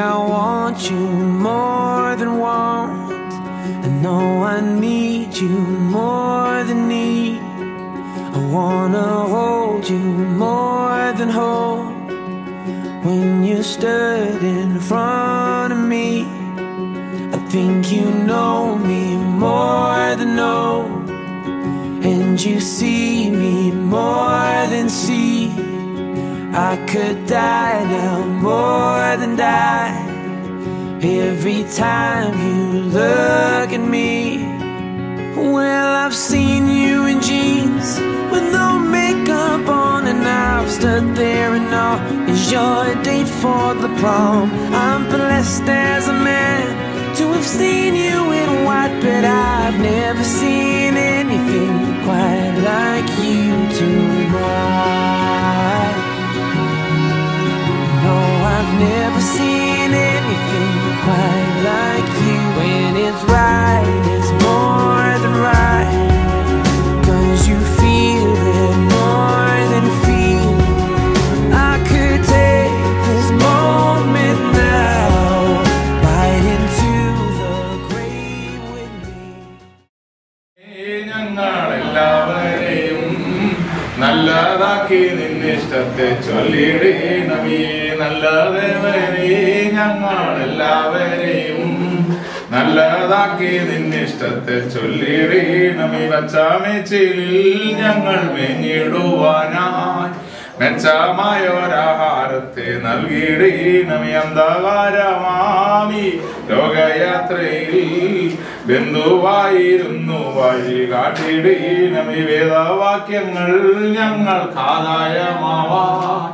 I want you more than want. I know I need you more than need. I wanna hold you more than hold. When you stood in front of me, I think you know me more than know. And you see me more than see. I could die now more than die. Every time you look at me, well, I've seen you in jeans with no makeup on, and I've stood there and all is your date for the prom. I'm blessed as a man to have seen you in white, but I've never seen anything quite like you tonight. No, I've never seen anything quite like you. When it's right, it's more than right. Cause you feel it more than feel. I could take this moment now, right into the grave with me. ഞങ്ങളെല്ലാവരെയും നല്ലതാക്കി നിന്നിഷ്ടത്തെ ചൊല്ലിടണമേ നല്ലതേവനെ ഞങ്ങളെല്ലാവരെയും നല്ലതാക്കി നിന്നിഷ്ടത്തെ ചൊല്ലിടണമേ പച്ചാമേച്ചിലിൽ ഞങ്ങൾ മേഞ്ഞിടുവാനായി മെച്ചമായൊരാഹാരത്തെ നൽകിയിടീനമി അന്ധകാരമാമി ലോകയാത്രയിൽ ബന്ധുവായിരുന്നു വഴി കാട്ടിടീനമി വേദവാക്യങ്ങൾ ഞങ്ങൾക്ക് ആദായമാവാൻ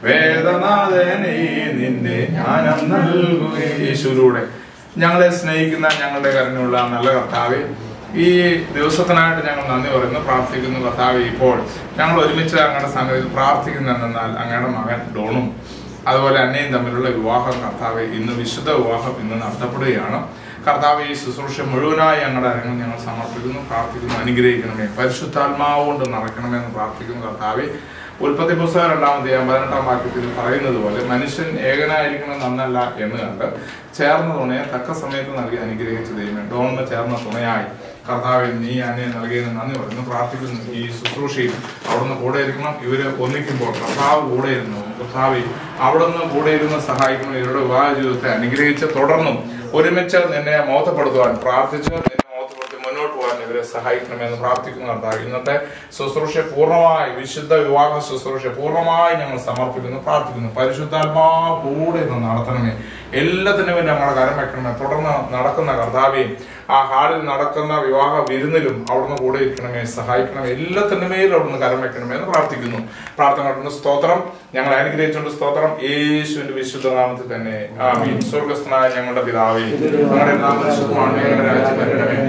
വേദനാഥനെ നിന്റെ ജ്ഞാനം നൽകുക യേശുവിലൂടെ ഞങ്ങളെ സ്നേഹിക്കുന്ന ഞങ്ങളുടെ കരുണയുള്ള നല്ല കർത്താവെ ഈ ദിവസത്തിനായിട്ട് ഞങ്ങൾ നന്ദി പറയുന്നു പ്രാർത്ഥിക്കുന്നു കർത്താവെ ഇപ്പോൾ ഞങ്ങൾ ഒരുമിച്ച് അങ്ങയുടെ സംഗതിയിൽ പ്രാർത്ഥിക്കുന്നെന്നാൽ അങ്ങയുടെ മകൻ ഡോണും അതുപോലെ അന്നയും തമ്മിലുള്ള വിവാഹം കർത്താവെ ഇന്ന് വിശുദ്ധ വിവാഹം ഇന്ന് നടത്തപ്പെടുകയാണ് കർത്താവ് ഈ ശുശ്രൂഷ മുഴുവനായി ഞങ്ങളുടെ അരങ്ങൾ ഞങ്ങൾ സമർപ്പിക്കുന്നു പ്രാർത്ഥിക്കുന്നു അനുഗ്രഹിക്കണമേ പരിശുദ്ധാത്മാവ് കൊണ്ട് നിറയ്ക്കണമെന്ന് പ്രാർത്ഥിക്കുന്നു കർത്താവെ ഉൽപ്പത്തി പുസ്തകം രണ്ടാമത്തെ പതിനെട്ടാം വാക്യത്തിൽ പറയുന്നത് പോലെ മനുഷ്യൻ ഏകനായിരിക്കണം നന്നല്ല എന്ന് കണ്ട് ചേർന്ന തുണയെ തക്ക സമയത്ത് നൽകി അനുഗ്രഹിച്ച ദൈവമേ ഡോണിന് ചേർന്ന തുണയായി കർത്താവിൽ നീ അന്നെ നൽകിയതിന് നന്ദി പറയുന്നു പ്രാർത്ഥിക്കുന്നു ഈ ശുശ്രൂഷയിൽ അവിടുന്ന് കൂടെ ഇരിക്കണം ഇവര് ഒന്നിക്കുമ്പോൾ കർത്താവ് കൂടെ ഇരുന്നു കർത്താവ് അവിടുന്ന് കൂടെ ഇരുന്ന് സഹായിക്കണം ഇവരുടെ വിവാഹ ജീവിതത്തെ അനുഗ്രഹിച്ച് തുടർന്നും ഒരുമിച്ച് നിന്നെ മോത്തപ്പെടുത്തുവാൻ പ്രാർത്ഥിച്ച് നിന്നെ മോത്തപ്പെടുത്തി മുന്നോട്ട് പോകാൻ ഇവരെ സഹായിക്കണമെന്ന് പ്രാർത്ഥിക്കുന്നു കർത്താവ് ഇന്നത്തെ ശുശ്രൂഷ പൂർണ്ണമായി വിശുദ്ധ വിവാഹ ശുശ്രൂഷ പൂർണ്ണമായി ഞങ്ങൾ സമർപ്പിക്കുന്നു പ്രാർത്ഥിക്കുന്നു പരിശുദ്ധാത്മാവ് കൂടെ നിന്ന് നടത്തണമേ എല്ലാത്തിനും വേണ്ടി ഞങ്ങളുടെ കരം വെക്കണമേ തുടർന്ന് നടക്കുന്ന കർത്താവെയും ആ ഹാളിൽ നടക്കുന്ന വിവാഹ വിരുന്നിലും അവിടുന്ന് കൂടെ ഇരിക്കണമേ സഹായിക്കണമേ എല്ലാത്തിനും മേലും അവിടുന്ന് കരം വെക്കണമേ എന്ന് പ്രാർത്ഥിക്കുന്നു പ്രാർത്ഥന നടത്തുന്ന സ്തോത്രം ഞങ്ങൾ അനുഗ്രഹിച്ചുകൊണ്ട് സ്തോത്രം യേശുവിന്റെ വിശുദ്ധ നാമത്തിൽ തന്നെ ആമീൻ സ്വർഗസ്ഥനായ ഞങ്ങളുടെ പിതാവേ ഞങ്ങളുടെ നാമം ശുദ്ധമാണ് ഞങ്ങളുടെ രാജ്യം വരണമേ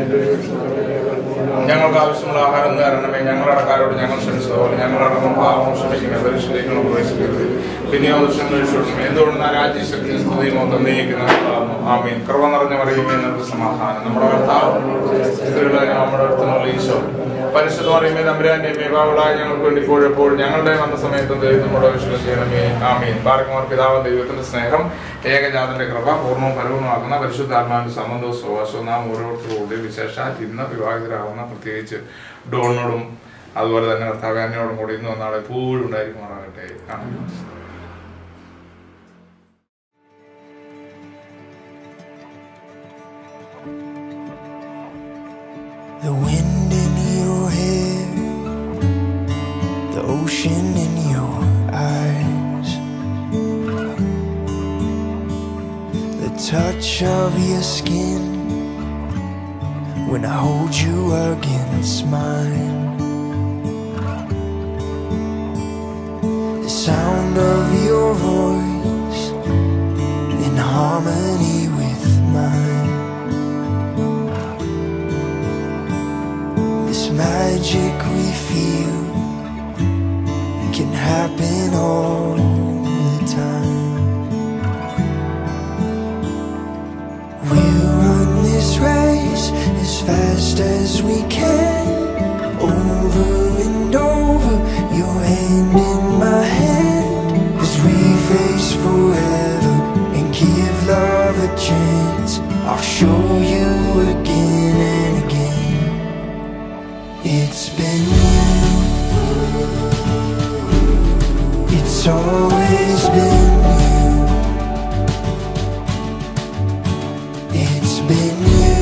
ഞങ്ങൾക്ക് ആവശ്യമുള്ള ആഹാരം ഇന്ന് തരണമേ ഞങ്ങളുടെ അടക്കാരോട് ഞങ്ങൾ ക്ഷണിച്ചതുപോലെ ഞങ്ങളടക്കം പാപം ക്ഷമിക്കണമേ പരീക്ഷയിലേക്ക് നമ്മൾ പ്രവേശിക്കരുത് പിന്നെയോ ദുഷ്ടം കഴിച്ചോളണം എന്തുകൊണ്ട് രാജ്യശക്തി സ്തുതി മൊത്തം നീക്കുന്നതാകുന്നു ആമീൻ കൃപ നിറഞ്ഞ പറയുമേ എന്നൊരു സമാധാനം നമ്മുടെ കർത്താവ് സ്ത്രീകളെ നമ്മുടെ അടുത്തുള്ള ഈശോ പരിശുദ്ധ പറയുമേ തമ്പുരാന്റെ മേവാവുകളായ ഞങ്ങൾക്ക് വേണ്ടി ഇപ്പോഴെപ്പോൾ ഞങ്ങളുടെ വന്ന സമയത്തും ദൈവം നമ്മുടെ വിശ്വസം ചെയ്യണമേ ആമീൻ പാർക്കുമാർ പിതാവ് ദൈവത്തിന്റെ സ്നേഹം ഏകജാതന്റെ കൃപ പൂർണ്ണവും ഫലവുമാക്കുന്ന പരിശുദ്ധാത്മാവിന്റെ സംബന്ധവും സുവാസവും നാം ഓരോരുത്തരോട് വിശേഷാൽ ഇന്ന് വിവാഹിതരാകുന്ന പ്രത്യേകിച്ച് ഡോണിനോടും അതുപോലെ തന്നെ കർത്താവാനോടും കൂടി ഇന്ന് നാളെ എപ്പോഴും ഉണ്ടായിരിക്കുമാറാകട്ടെ ആമീൻ The wind in your hair, the ocean in your eyes, the touch of your skin when I hold you against mine, the sound of your voice in harmony with mine. This magic we feel can happen all the time. We'll run this race as fast as we can, over and over, your hand in my hand, as we face forever and give love. I'll show you again and again. It's been you. It's always been you. It's been you.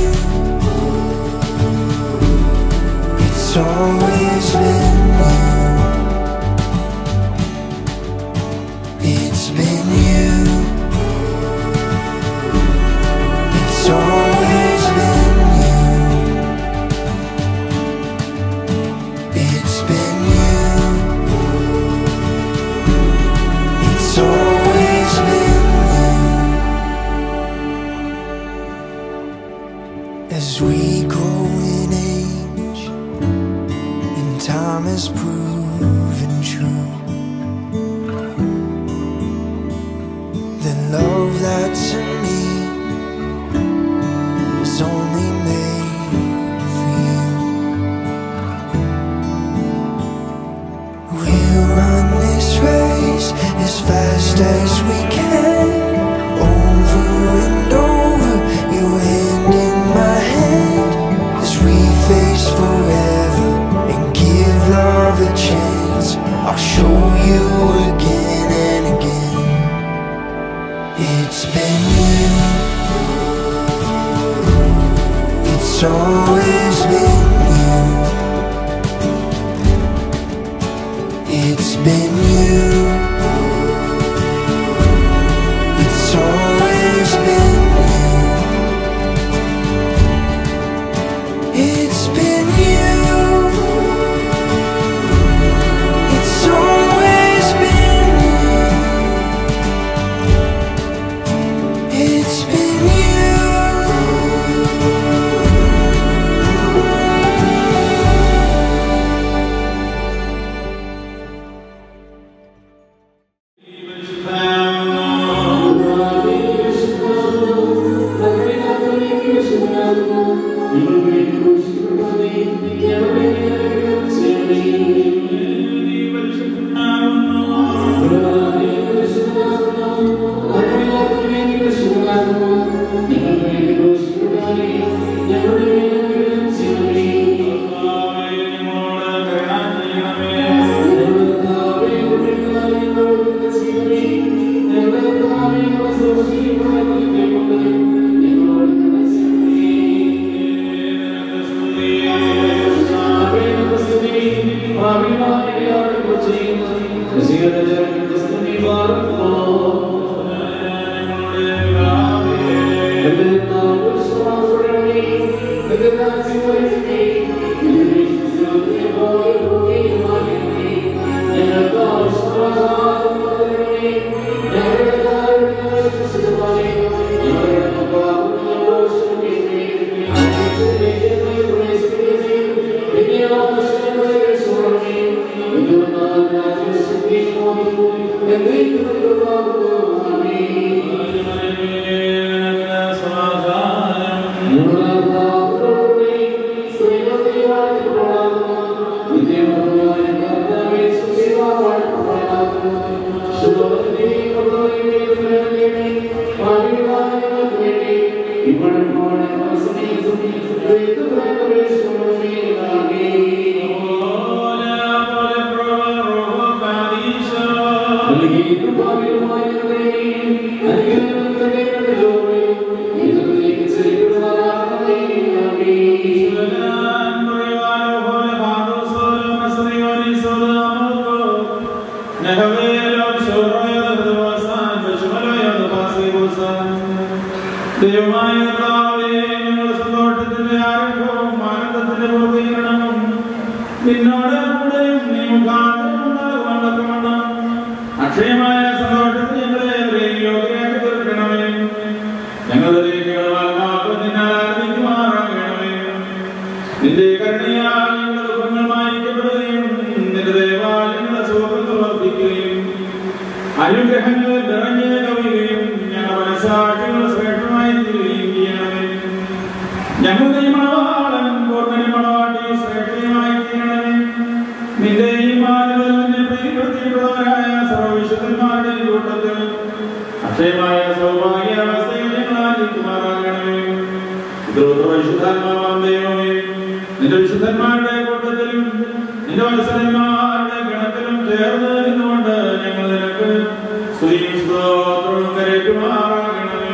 It's always been you. It's been you. It's always been you. It's been you. It's always been you. As we grow in age, and time has proven true. The love that's in me was only made for you. We'll run this race as fast as we can. Over and over, your hand in my hand. As we face forever and give love a chance. I'll show you again and again. It's been you. It's always been you. It's been you. It's always been you. It's been you. It's always been you. It's been you. ദൈവമായ കർത്താവേ, ഞങ്ങളുടെ സന്തോഷത്തിന്റെ ആരംഭവും ആനന്ദത്തിന്റെ പൂർത്തീകരണവും നിന്നോട് കൂടെയും നീ മുഖാന്തരം ഉണ്ടാകുവാനൊത്തവണ്ണം അക്ഷയമായ സന്തോഷത്തിൽ ഞങ്ങളെ ഏവരെയും യോഗ്യരാക്കി തീർക്കണമേ ഞങ്ങളുടെ ദൈവങ്ങളാൽ നിന്നെ ആരാധിക്കുമാറാകണമേ നിന്റെ കരുണയാൽ ഞങ്ങളുടെ ദുഃഖങ്ങൾ മാനിക്കപ്പെടുകയും നിന്റെ ദയവാൽ ഞങ്ങളുടെ സുഖങ്ങൾ വർദ്ധിക്കുകയും അനുഗ്രഹങ്ങൾ നിറഞ്ഞു കവിയുകയും ഞങ്ങളുടെ മനസ്സാക്ഷികൾ ശ്രേഷ്ഠമായി തീരുകയും ചെയ്യണമേ ഞങ്ങളുടെ ഈ മണവാളൻ പൂർണ്ണനി മണവാട്ടി ശ്രേഷ്ഠമായി തീരണമേ നിന്റെ ഈ മാനവനെ പ്രീതിപ്പെടുത്തിയിട്ടുള്ളവരായ സർവവിശുദ്ധന്മാരുടെ കൂട്ടത്തിൽ അക്ഷയമായ സൗഭാഗ്യാവസ്ഥയിൽ ഞങ്ങൾ ആയിരിക്കുമാറാകണമേ നിന്റെ വിശുദ്ധന്മാരുടെ കൂട്ടത്തിലും നിന്റെ വത്സരന്മാരുടെ ഗണത്തിലും ചേർന്ന് നിന്നുകൊണ്ട് ഞങ്ങൾ നിനക്ക് സ്തുതിയും സ്തോത്രവും കരയ്ക്കുമാറാകണമേ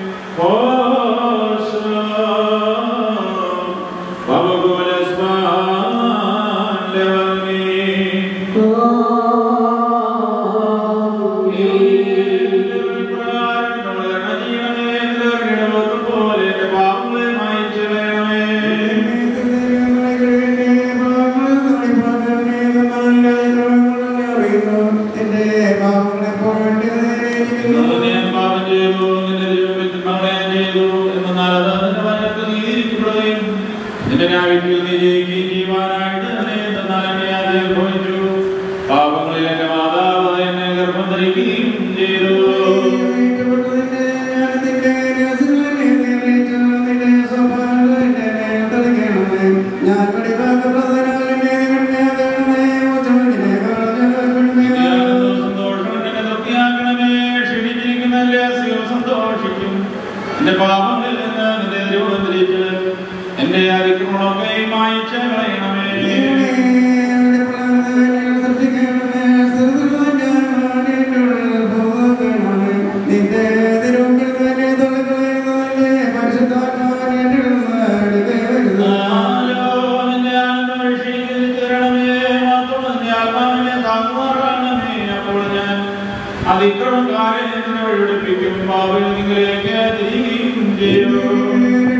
പാപങ്ങളിൽ എന്റെ മാതാവ് എന്നെ ഗർഭം ധരിക്കുകയും ചെയ്തു എന്റെ പാപങ്ങളിൽ നിന്ന് നിന്റെ ദൈവം തിരിച്ച് എന്റെ അതിക്രമണമൊക്കെ മായിച്ച കളയണമേ ആലോ നിന്റെ ആത്മരക്ഷയിൽ ചേരണമേ മാത്രം നിന്റെ ആത്മാവിനെ താങ്ങുമാറാകണമേ അപ്പോൾ ഞാൻ അതിക്രമക്കാരെ നിന്നെ വഴിപിടിപ്പിക്കും പാവിൽ നിങ്ങളിലേക്ക് തിരികെയും ചെയ്യും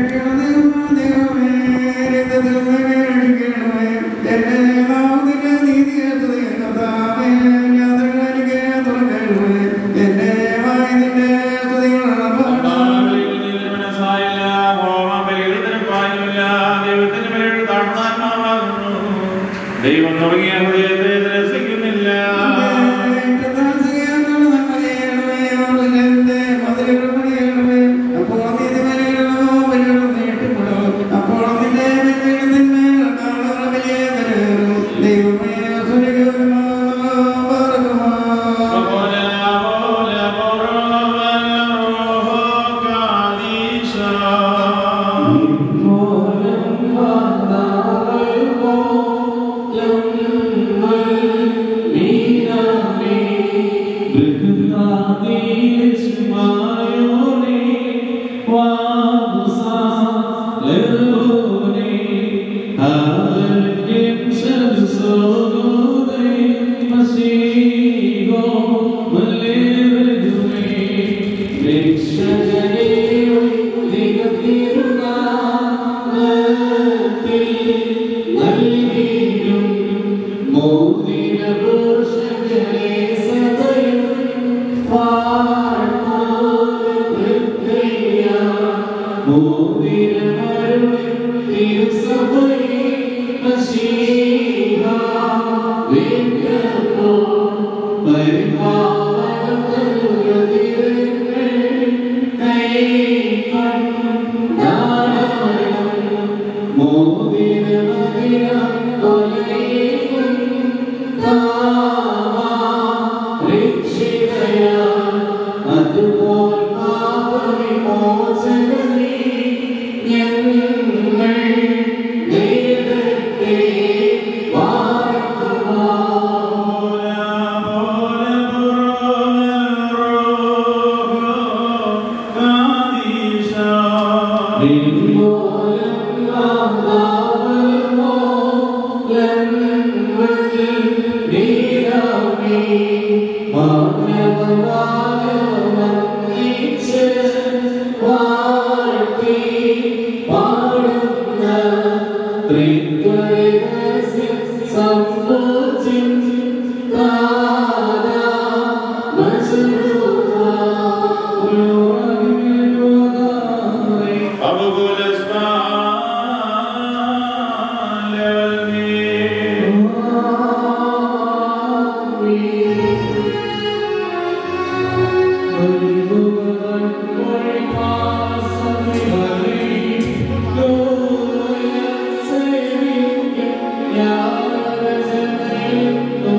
ദൈവം തുടങ്ങിയ ഹൃദയത്തെ രസിക്കുന്നില്ല Yeah.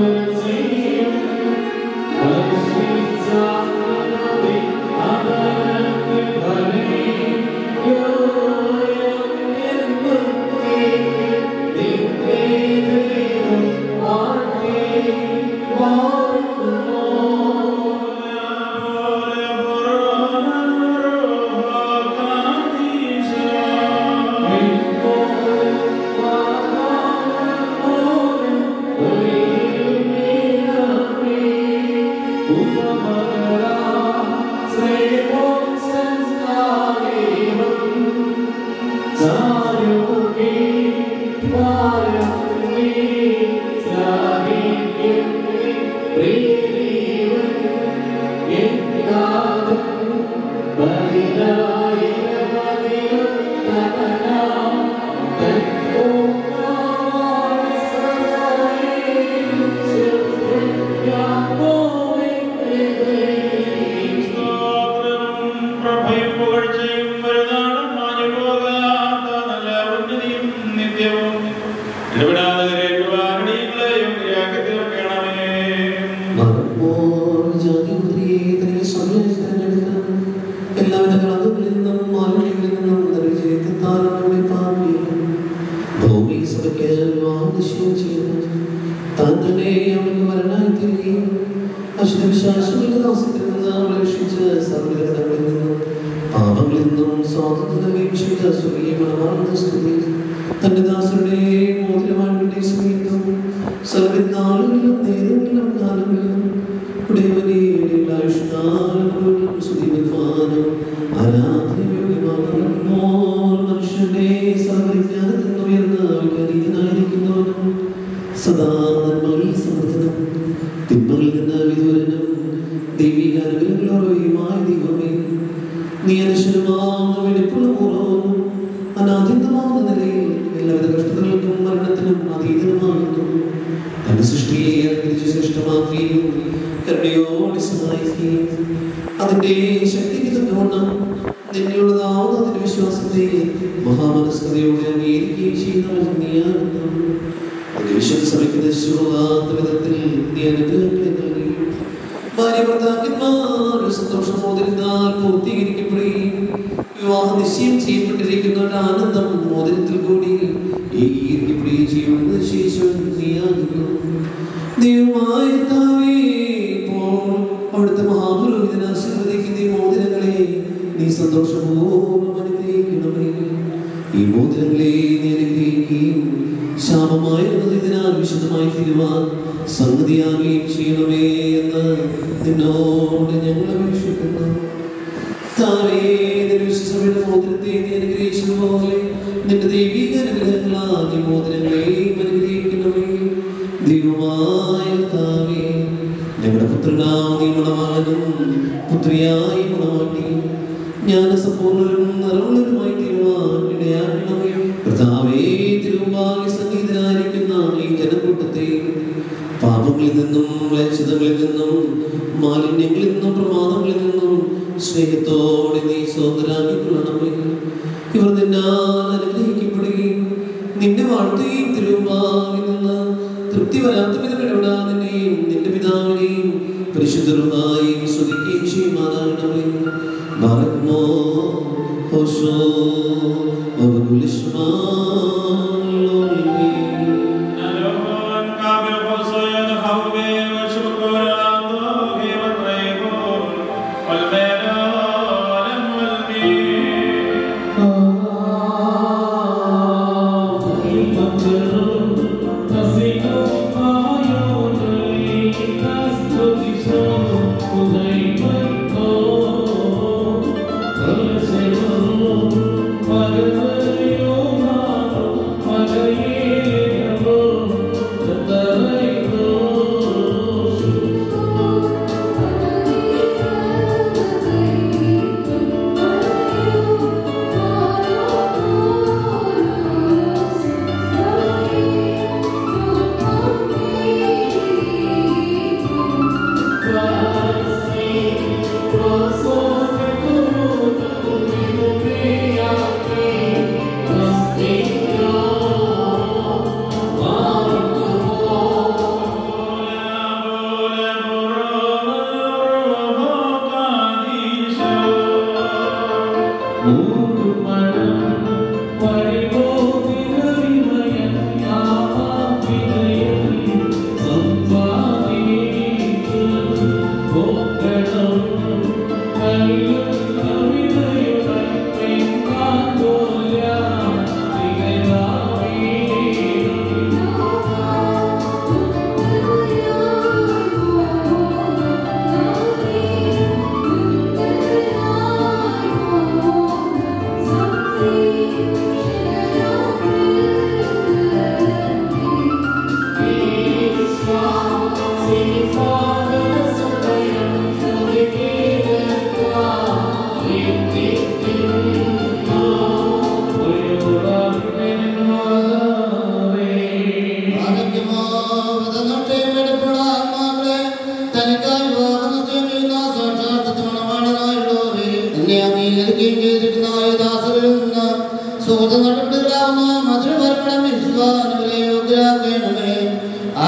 എല്ലാവിധ കളങ്ങളിൽ നിന്നും മാലിന്യങ്ങളിൽ നിന്നും നിർവിജയത്താൽ നമ്മെ പാപിക്കും ഭൂമി സഭയ്ക്ക് വിവാഹം നിശ്ചയം ചെയ്യുന്നു താൻ തന്നെ അവൾക്ക് വരനായി തീരുകയും അശുദ്ധവിശ്വാസങ്ങളുടെ ദാസത്തിൽ നിന്ന് അവളെ രക്ഷിച്ച് സർവ്വഗ്രഹങ്ങളിൽ നിന്നും പാപങ്ങളിൽ നിന്നും സ്വാതന്ത്ര്യം ചെയ്ത സ്വർഗീയമാണ് സ്തുതി തന്റെ ദാസരുടെ മോതിരമാൻ വേണ്ടി സ്മരിക്കും സർവ്വനാളുകളിലും നേരങ്ങളിലും കാലങ്ങളിലും ഉടയവനെ ആയുഷ്കാലം മുഴുവൻ സ്തുതിപ്പാനും ആരാധനയോഗ്യമാകുന്നു മനുഷ്യന്റെ സർവ്വജ്ഞാനത്തിൽ നിന്ന് ഉയർന്ന അവയ്ക്ക് സദാ നന്മകളിൽ സമർത്ഥനം തിന്മകളിൽ നിന്ന് വിദൂരനും ദൈവിക അനുഗ്രഹങ്ങളോടെയുമായ ദൈവമേ നീ അനശ്വരമാവുന്ന വെടിപ്പുള്ള പൂർവ്വവും അനാദ്യന്തമാവുന്ന നിലയിൽ എല്ലാവിധ കഷ്ടതകൾക്കും മരണത്തിനും അതീതനുമാകുന്നു തന്റെ സൃഷ്ടിയെ അനുകരിച്ച് ശ്രേഷ്ഠമാക്കുകയും കരുണയോടെ സഹായിക്കുകയും അതിന്റെ ശക്തിക്ക് തക്കവണ്ണം നിന്നുള്ളതാവുന്ന അതിന്റെ വിശ്വാസത്തെ മഹാമനസ്കതയോടെ അംഗീകരിക്കുകയും ചെയ്യുന്നവൻ നീയാകുന്നു അതിന്റെ വിശ്വസ സഭയ്ക്ക് നശിച്ചുപോകാത്ത വിധത്തിൽ നീ അനുഗ്രഹങ്ങളെ നൽകി ഭാര്യ ഭർത്താക്കന്മാർ സന്തോഷമോതിരുന്നാൽ പൂർത്തീകരിക്കപ്പെടുകയും വിവാഹം നിശ്ചയം ചെയ്യപ്പെട്ടിരിക്കുന്ന ഒരു ആനന്ദം മോതിരത്തിൽ കൂടി ഏകീകരിക്കപ്പെടുകയും ചെയ്യുമെന്ന് ശേഷം നീയാകുന്നു ദൈവമായ കർത്താവേ, ഇപ്പോൾ അവിടുത്തെ മഹാപുരോഹിതനെ ആശീർവദിക്കുന്ന ഈ മോതിരങ്ങളെ നീ സന്തോഷപൂർവ്വം അനുഗ്രഹിക്കണമേ ഈ മോതിരങ്ങളെ നീ അനുഗ്രഹിക്കുകയും ശാപമായിരുന്നത് ഇതിനാൽ വിശുദ്ധമായി തീരുവാൻ സംഗതിയാകുകയും ചെയ്യണമേ എന്ന് നിന്നോട് ഞങ്ങൾ അപേക്ഷിക്കുന്നു താവേ, നിന്റെ വിശ്വസഭയുടെ മോതിരത്തെ നീ അനുഗ്രഹിച്ചതുപോലെ നിന്റെ ദൈവിക അനുഗ്രഹങ്ങളാൽ നീ മോതിരങ്ങളെയും അനുഗ്രഹിക്കണമേ ദൈവമായ താവേ ഞങ്ങളുടെ പുത്രനായി മണവാനും പുത്രിയായി മണവാട്ടി ജ്ഞാനസമ്പൂർണ്ണരും നിറവുള്ളവരുമായി തീരുവാൻ ഇടയാക്കണമേ കർത്താവേ തിരുവാകി സംഗീതനായിരിക്കുന്ന ഈ ജനക്കൂട്ടത്തെ പാപങ്ങളിൽ നിന്നും ലക്ഷ്യതകളിൽ നിന്നും മാലിന്യങ്ങളിൽ നിന്നും പ്രമാദങ്ങളിൽ നിന്നും സ്നേഹത്തോടെ നീ സ്വതന്ത്രരാക്കിക്കൊള്ളണമേ ഇവർ നിന്നാൽ അനുഗ്രഹിക്കപ്പെടുകയും നിന്നെ വാഴ്ത്തുകയും തിരുവാകിൽ നിന്ന് തൃപ്തി വരാത്ത വിധം ഇടപെടാതിനെയും നിന്റെ പിതാവിനെയും പരിശുദ്ധരുമായും സ്തുതിക്കുകയും ചെയ്യുമാറാകണമേ മറക്കുമോ ഹോഷോ Oh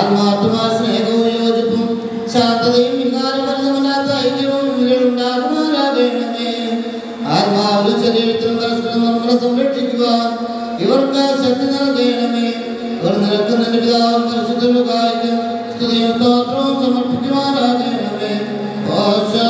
ആത്മാർത്ഥമായ സ്നേഹവും യോജിപ്പും ശാന്തതയും വികാരപരിതമല്ലാത്ത ഐക്യവും ഇവരിൽ ഉണ്ടാകുമാറാകണമേ ആത്മാവിലും ശരീരത്തിലും പരസ്പരം നമ്മളെ സംരക്ഷിക്കുവാൻ ഇവർക്ക് ശക്തി നൽകണമേ ഇവർ നിരക്കുന്ന നിന്റെ പിതാവും പരിശുദ്ധരുകായ്ക്കും സ്തുതിയും സ്തോത്രവും സമർപ്പിക്കുവാനാകണമേ ഓശോ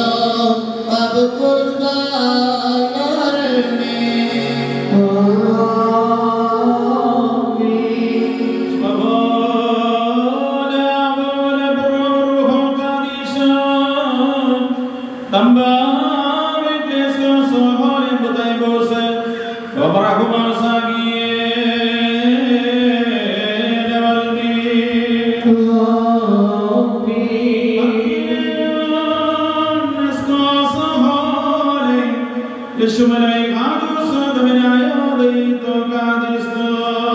Shumalay Gadu Sadamina Yodi Tokadisto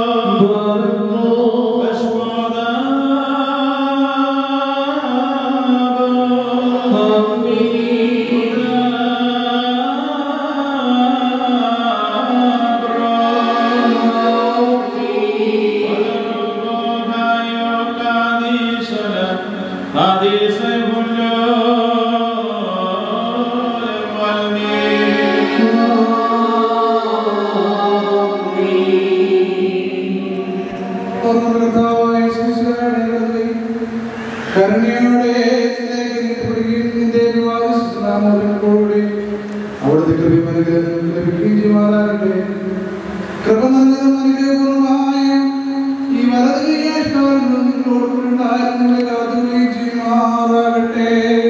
കരുണയോടെ നിന്റെ വിവാദിഷ്ടനാമോടെ അവിടുത്തെ കൃപയും അനുഗ്രഹം ലഭിക്കുകയും ചെയ്യുമാറാകട്ടെ കൃപ നൽകുന്ന അനുഗ്രഹപൂർണ്ണമായ ഈ വലത് കൈയാഷ്ടോട് ഉണ്ടായിരുന്നു നിങ്ങളെ കാത്തുകയും ചെയ്യുമാറാകട്ടെ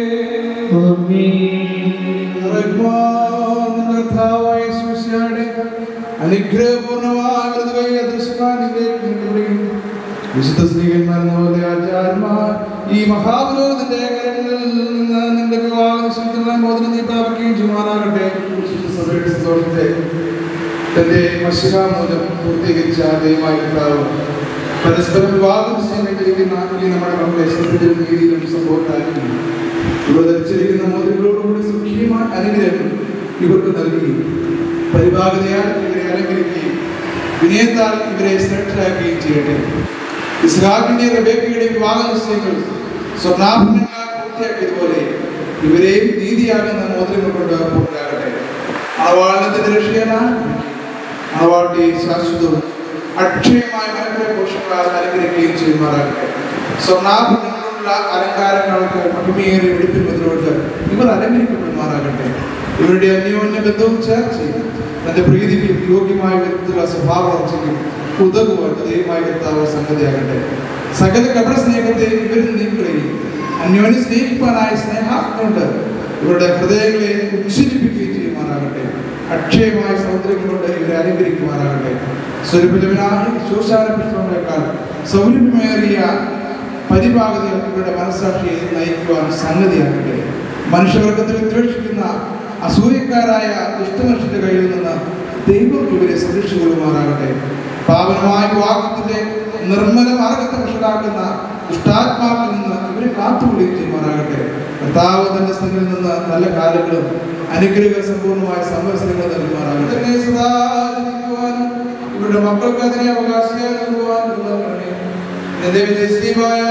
കർത്താവായ ശിവശയുടെ അനുഗ്രഹപൂർണ്ണമായ വലത് കൈ അദൃശ്യമാനിലേക്ക് നീട്ടുകയും വിശുദ്ധ സ്ത്രീകന്മാരെന്ന പോലെ ആചാര്യന്മാർ ഈ മഹാപുരോഹിതന്റെ കരങ്ങളിൽ നിന്ന് നിന്റെ വിവാഹ നിശ്ചയിക്കുന്ന മോദനം നീ പ്രാപിക്കുകയും ചെയ്യുമാറാകട്ടെ വിശുദ്ധ സഭയുടെ സന്തോഷത്തെ തന്റെ മഷികാമൂലം പൂർത്തീകരിച്ച ദൈവമായ കർത്താവ് പരസ്പരം വിവാഹം നിശ്ചയിച്ചിരിക്കുന്ന ഈ നമ്മുടെ മക്കളെ ശ്രദ്ധിച്ചിലും നീതിയിലും സംഭവത്തായിരിക്കും ഇവർ ധരിച്ചിരിക്കുന്ന മോതിരങ്ങളോടുകൂടി സുഖീയമായ അനുഗ്രഹം ഇവർക്ക് നൽകി പരിഭാഗതയാൽ ഇവരെ അലങ്കരിക്കുകയും വിനയത്താൽ ഇവരെ ശ്രേഷ്ഠരാക്കുകയും ചെയ്യട്ടെ ഇസ്ഹാഖിന്റെ റബേക്കയുടെ വിവാഹ നിശ്ചയങ്ങൾ സ്വർണ്ണാഭരണങ്ങളാൽ പൂർത്തിയാക്കിയതുപോലെ ഇവരെയും നീതിയാകുന്ന മോതിരങ്ങൾ കൊണ്ട് പൂർത്തിയാകട്ടെ അണവാളനത്തിന്റെ രക്ഷകനാണ് അണവാട്ടി ശാശ്വതവും അക്ഷയമായ മനക്കര പുരുഷങ്ങളാൽ അലങ്കരിക്കുകയും ചെയ്യുമാറാകട്ടെ സ്വർണ്ണാഭരണങ്ങളുള്ള അലങ്കാരങ്ങൾക്ക് മഹിമയേറിയ വെടിപ്പിക്കുന്നതിനോട് ഇവർ അലങ്കരിക്കപ്പെടുമാറാകട്ടെ ഇവരുടെ അന്യോന്യ ബന്ധവും ചേർച്ചയും തന്റെ പ്രീതിക്ക് യോഗ്യമായ വിധത്തിലുള്ള സ്വഭാവ വളർച്ചയ്ക്കും ഉതകുവാൻ ദൈവമായ കർത്താവ് സംഗതിയാകട്ടെ സകല കപട സ്നേഹത്തെ ഇവരിൽ നീക്കുകയും അന്യോന്യം സ്നേഹിപ്പാനായ സ്നേഹാത്മ കൊണ്ട് ഇവരുടെ ഹൃദയങ്ങളെ ഉജ്ജീവിപ്പിക്കുകയും ചെയ്യുമാറാകട്ടെ അക്ഷയമായ സൗന്ദര്യം കൊണ്ട് ഇവരെ അലങ്കരിക്കുമാറാകട്ടെ സ്വരൂപിതവനായ ശോശാന പുഷ്പങ്ങളെക്കാൾ സൗരഭ്യമേറിയ പരിഭാഗതകൾ ഇവരുടെ മനസ്സാക്ഷിയെ നയിക്കുവാൻ സംഗതിയാകട്ടെ മനുഷ്യവർഗത്തിൽ ദ്വേഷിക്കുന്ന അസൂയക്കാരായ ദുഷ്ടമനുഷ്യന്റെ കയ്യിൽ നിന്ന് ദൈവം ഇവരെ സംരക്ഷിക്കൊള്ളുമാറാകട്ടെ പാവനമായ വിവാഹത്തിന്റെ നിർമ്മല മാർഗത്തെ വഷളാക്കുന്ന ദുഷ്ടാത്മാക്കളിൽ നിന്ന് ഇവരെ കാത്തുകൊള്ളുകയും ചെയ്യുമാറാകട്ടെ കർത്താവ് തന്റെ സ്ഥലത്തിൽ നിന്ന് നല്ല കാലങ്ങളും അനുഗ്രഹ സമ്പൂർണ്ണമായ സംവത്സരങ്ങൾ നൽകുമാറാകട്ടെ തന്നെ സദാ ജീവിക്കുവാനും ഇവരുടെ മക്കൾക്ക് അതിനെ അവകാശിയായി നൽകുവാനും നൽകണമേ നിന്റെ വിജയശ്രീമായ